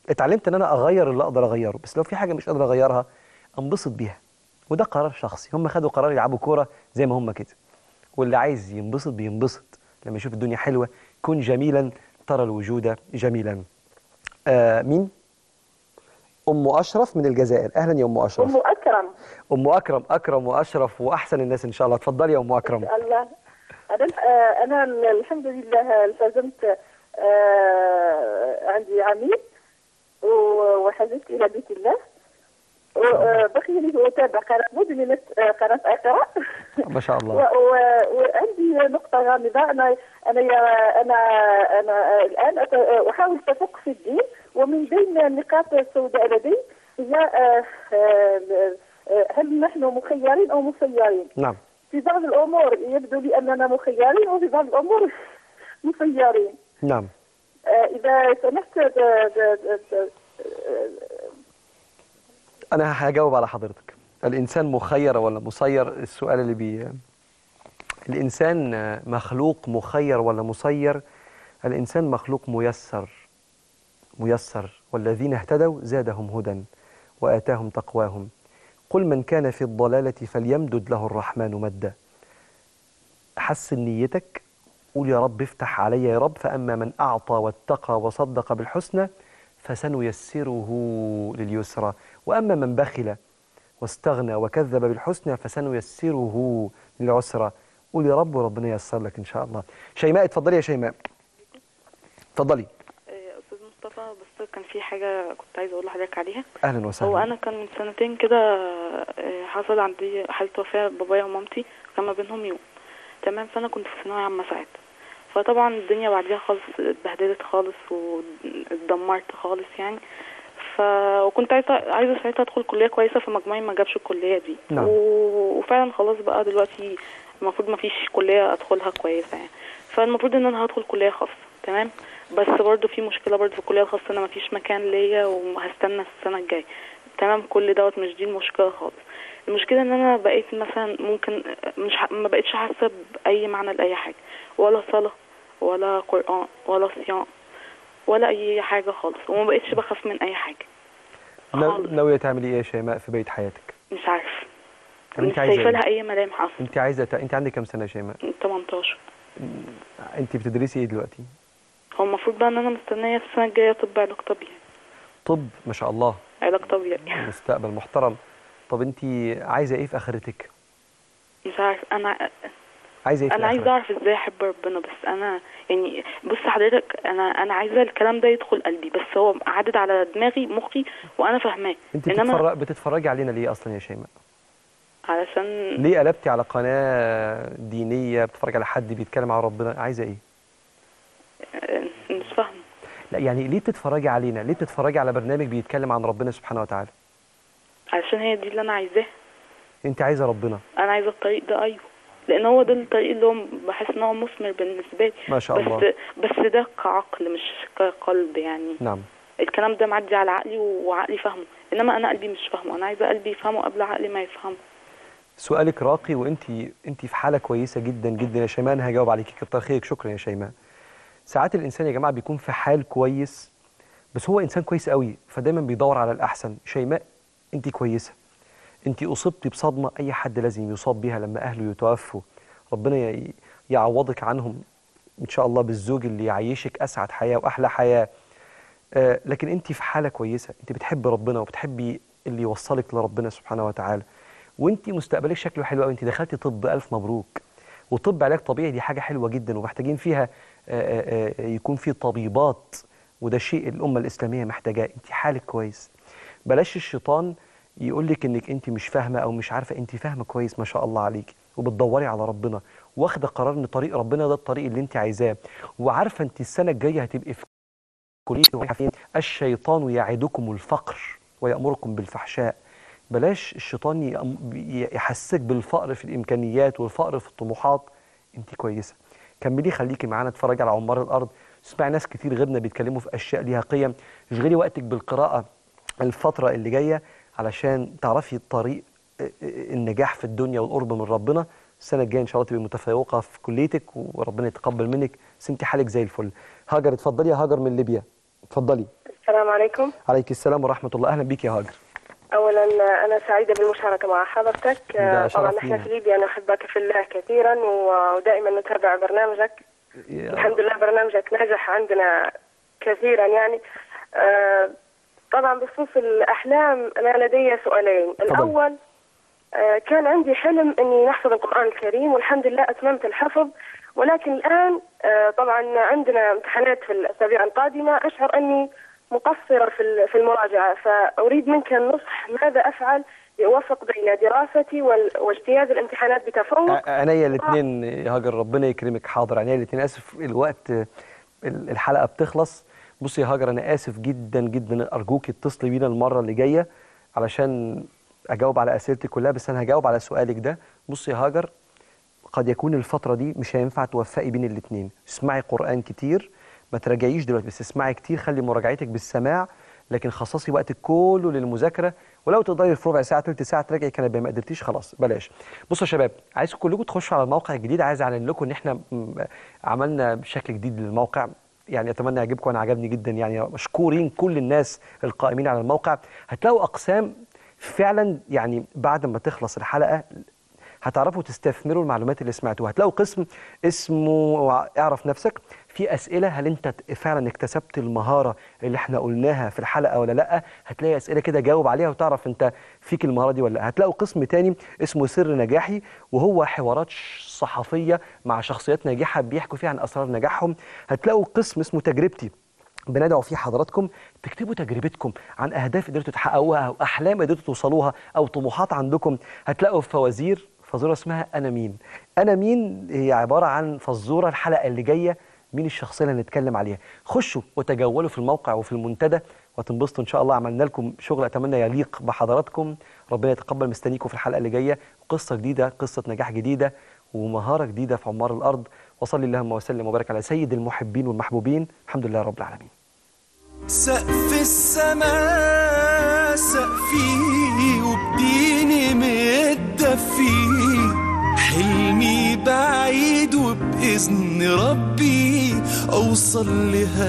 اتعلمت ان انا اغير اللي اقدر اغيره بس لو في حاجه مش قادر اغيرها انبسط بيها وده قرار شخصي هم خدوا قرار يلعبوا كوره زي ما هم كده واللي عايز ينبسط بينبسط لما يشوف الدنيا حلوه كن جميلا ترى الوجود جميلا آه مين ام اشرف من الجزائر اهلا يا ام اشرف أم أكرم ام اكرم اكرم واشرف واحسن الناس ان شاء الله اتفضلي يا ام اكرم الله أنا آه، أنا الحمد لله التزمت آه، عندي عميد و- وحجزت إلى بيت الله وبقي لي أتابع قناة مدمنة آه، قناة أقرأ ما شاء و- الله و- وعندي نقطة غامضة أنا أنا يا- أنا أنا الآن أت- أحاول التفقه في الدين ومن بين النقاط السوداء لدي هي آه، آه، آه، هل نحن مخيرين أو مسيرين؟ نعم في بعض الأمور يبدو لي أننا مخيرين وفي بعض الأمور مسيرين نعم آه، إذا سمحت د- د- د- د- انا هجاوب على حضرتك الانسان مخير ولا مسير السؤال اللي بي الانسان آه، مخلوق مخير ولا مسير الانسان مخلوق ميسر ميسر والذين اهتدوا زادهم هدى واتاهم تقواهم قل من كان في الضلاله فليمدد له الرحمن مدا حسن نيتك قول يا رب افتح علي يا رب فاما من اعطى واتقى وصدق بالحسنى فسنيسره لليسرى واما من بخل واستغنى وكذب بالحسنى فسنيسره للعسرى قول يا رب وربنا ييسر لك ان شاء الله شيماء اتفضلي يا شيماء اتفضلي آه، استاذ مصطفى بس كان في حاجه كنت عايزه اقول لحضرتك عليها اهلا وسهلا هو انا كان من سنتين كده آه، حصل عندي حاله وفاه بابايا ومامتي كان ما بينهم يوم تمام فانا كنت في ثانويه عامه ساعتها فطبعا الدنيا بعديها خالص اتبهدلت خالص واتدمرت خالص يعني ف وكنت عايزه عايزه ساعتها ادخل كليه كويسه فمجموعي ما جابش الكليه دي نعم. و... وفعلا خلاص بقى دلوقتي المفروض ما فيش كليه ادخلها كويسه يعني فالمفروض ان انا هدخل كليه خاصه تمام بس برضو في مشكله برضو في الكليه الخاصه انا ما فيش مكان ليا وهستنى السنه الجايه تمام كل دوت مش دي المشكله خالص المشكله ان انا بقيت مثلا ممكن مش ح... ما بقتش حاسه باي معنى لاي حاجه ولا صلاه ولا قران ولا صيام ولا اي حاجه خالص وما بقتش بخاف من اي حاجه ناو- ناويه تعملي ايه يا شيماء في بيت حياتك مش عارف طب مش انت عايزه شايفه ايه لها اي ملامح اصلا انت عايزه ت... انت عندك كام سنه يا شيماء 18 انت بتدرسي ايه دلوقتي هو المفروض بقى ان انا مستنيه السنه الجايه طب علاج طبيعي طب ما شاء الله علاج طبيعي مستقبل محترم طب انت عايزه ايه في اخرتك مش عارف انا عايزه ايه في انا عايزه الآخرة؟ اعرف ازاي احب ربنا بس انا يعني بص حضرتك انا انا عايزه الكلام ده يدخل قلبي بس هو عدد على دماغي مخي وانا فاهماه انت انما بتتفرج... بتتفرجي علينا ليه اصلا يا شيماء علشان ليه قلبتي على قناه دينيه بتتفرج على حد بيتكلم عن ربنا عايزه ايه آه، مش فاهمه لا يعني ليه بتتفرجي علينا ليه بتتفرجي على برنامج بيتكلم عن ربنا سبحانه وتعالى علشان هي دي اللي انا عايزاه انت عايزه ربنا انا عايزه الطريق ده ايوه لان هو ده الطريق اللي هو بحس ان هو مثمر بالنسبه لي ما شاء بس الله. بس ده كعقل مش كقلب يعني نعم الكلام ده معدي على عقلي وعقلي فاهمه انما انا قلبي مش فاهمه انا عايزه قلبي يفهمه قبل عقلي ما يفهمه سؤالك راقي وانت انت في حاله كويسه جدا جدا يا شيماء انا هجاوب عليكي كتر خيرك شكرا يا شيماء ساعات الانسان يا جماعه بيكون في حال كويس بس هو انسان كويس قوي فدايما بيدور على الاحسن شيماء انت كويسه انت اصبتي بصدمه اي حد لازم يصاب بيها لما اهله يتوفوا ربنا ي- يعوضك عنهم ان شاء الله بالزوج اللي يعيشك اسعد حياه واحلى حياه آه، لكن انت في حاله كويسه انت بتحبي ربنا وبتحبي اللي يوصلك لربنا سبحانه وتعالى وانت مستقبلك شكله حلو قوي انت دخلتي طب الف مبروك وطب علاج طبيعي دي حاجه حلوه جدا ومحتاجين فيها آه، آه، آه، يكون في طبيبات وده شيء الامه الاسلاميه محتاجاه انت حالك كويس بلاش الشيطان يقول لك انك انت مش فاهمه او مش عارفه انت فاهمه كويس ما شاء الله عليك وبتدوري على ربنا واخده قرار ان طريق ربنا ده الطريق اللي انت عايزاه وعارفه انت السنه الجايه هتبقي في كليه ورايحة فين الشيطان يعدكم الفقر ويامركم بالفحشاء بلاش الشيطان يأم- يحسسك بالفقر في الامكانيات والفقر في الطموحات انت كويسه كملي خليكي معانا اتفرجي على عمار الارض اسمعي ناس كتير غيرنا بيتكلموا في اشياء ليها قيم اشغلي وقتك بالقراءه الفتره اللي جايه علشان تعرفي طريق اه، اه، النجاح في الدنيا والقرب من ربنا السنه الجايه ان شاء الله تبقي متفوقه في كليتك وربنا يتقبل منك بس انت حالك زي الفل هاجر اتفضلي يا هاجر من ليبيا اتفضلي السلام عليكم عليك السلام ورحمة الله أهلا بك يا هاجر اولا انا سعيده بالمشاركه مع حضرتك ده شرف طبعا نحن لينا. في ليبيا نحبك في الله كثيرا و- ودائما نتابع برنامجك الحمد لله برنامجك نجح عندنا كثيرا يعني آه، طبعا بخصوص الاحلام انا لدي سؤالين الاول آه، كان عندي حلم اني نحفظ القران الكريم والحمد لله اتممت الحفظ ولكن الان آه، طبعا عندنا امتحانات في الاسابيع القادمه اشعر اني مقصره في ال- في المراجعه فاريد منك النصح ماذا افعل لاوفق بين دراستي وال- واجتياز الامتحانات بتفوق ع- عينيا الاثنين يا هاجر ربنا يكرمك حاضر عينيا الاثنين اسف الوقت ال- الحلقه بتخلص بصي يا هاجر انا اسف جدا جدا ارجوك اتصلي بينا المره اللي جايه علشان اجاوب على اسئلتك كلها بس انا هجاوب على سؤالك ده بصي يا هاجر قد يكون الفتره دي مش هينفع توفقي بين الاثنين اسمعي قران كتير ما تراجعيش دلوقتي بس اسمعي كتير خلي مراجعتك بالسماع لكن خصصي وقتك كله للمذاكره ولو تقدري في ربع ساعه ثلث ساعه تراجعي كان ما قدرتيش خلاص بلاش بصوا يا شباب عايزكم كلكم تخشوا على الموقع الجديد عايز اعلن لكم ان احنا م- عملنا بشكل جديد للموقع يعني اتمنى يعجبكم انا عجبني جدا يعني مشكورين كل الناس القائمين على الموقع هتلاقوا اقسام فعلا يعني بعد ما تخلص الحلقه هتعرفوا تستثمروا المعلومات اللي سمعتوها هتلاقوا قسم اسمه اعرف نفسك في اسئله هل انت ت- فعلا اكتسبت المهاره اللي احنا قلناها في الحلقه ولا لا هتلاقي اسئله كده جاوب عليها وتعرف انت فيك المهاره دي ولا لا هتلاقوا قسم تاني اسمه سر نجاحي وهو حوارات ش- صحفيه مع شخصيات ناجحه بيحكوا فيها عن اسرار نجاحهم هتلاقوا قسم اسمه تجربتي بندعو فيه حضراتكم تكتبوا تجربتكم عن اهداف قدرتوا تحققوها او احلام قدرتوا توصلوها او طموحات عندكم هتلاقوا في فوازير فزوره اسمها انا مين انا مين هي عباره عن فزوره الحلقه اللي جايه مين الشخصيه اللي هنتكلم عليها خشوا وتجولوا في الموقع وفي المنتدى وتنبسطوا ان شاء الله عملنا لكم شغل اتمنى يليق بحضراتكم ربنا يتقبل مستنيكم في الحلقه اللي جايه قصه جديده قصه نجاح جديده ومهاره جديده في عمار الارض وصلي اللهم وسلم وبارك على سيد المحبين والمحبوبين الحمد لله رب العالمين سقف السماء سقفي وبديني متدفي حلمي بعيد وبإذن ربي أوصل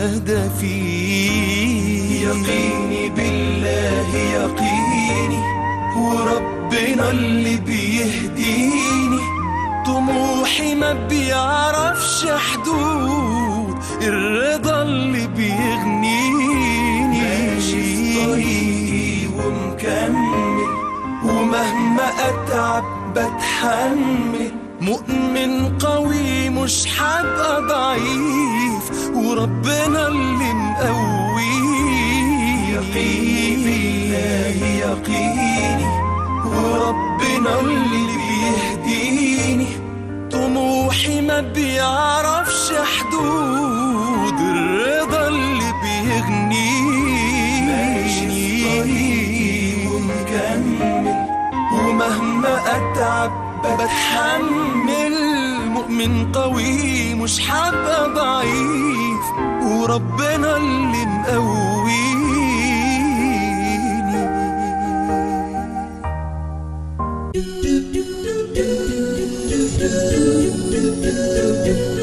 لهدفي يقيني بالله يقيني وربنا اللي بيهديني طموحي ما بيعرفش حدود الرضا اللي بيغنيني ماشي في طريقي ومكمل ومهما اتعب بتحمل مؤمن قوي مش هبقى ضعيف وربنا اللي مقويني يقيني بالله يقيني وربنا اللي بيهديني طموحي ما بيعرفش حدود الرضا اللي بيغنيني ماشي في طريقي ومكمل ومهما اتعب بتحمل مؤمن قوي مش هبقى ضعيف وربنا اللي مقويني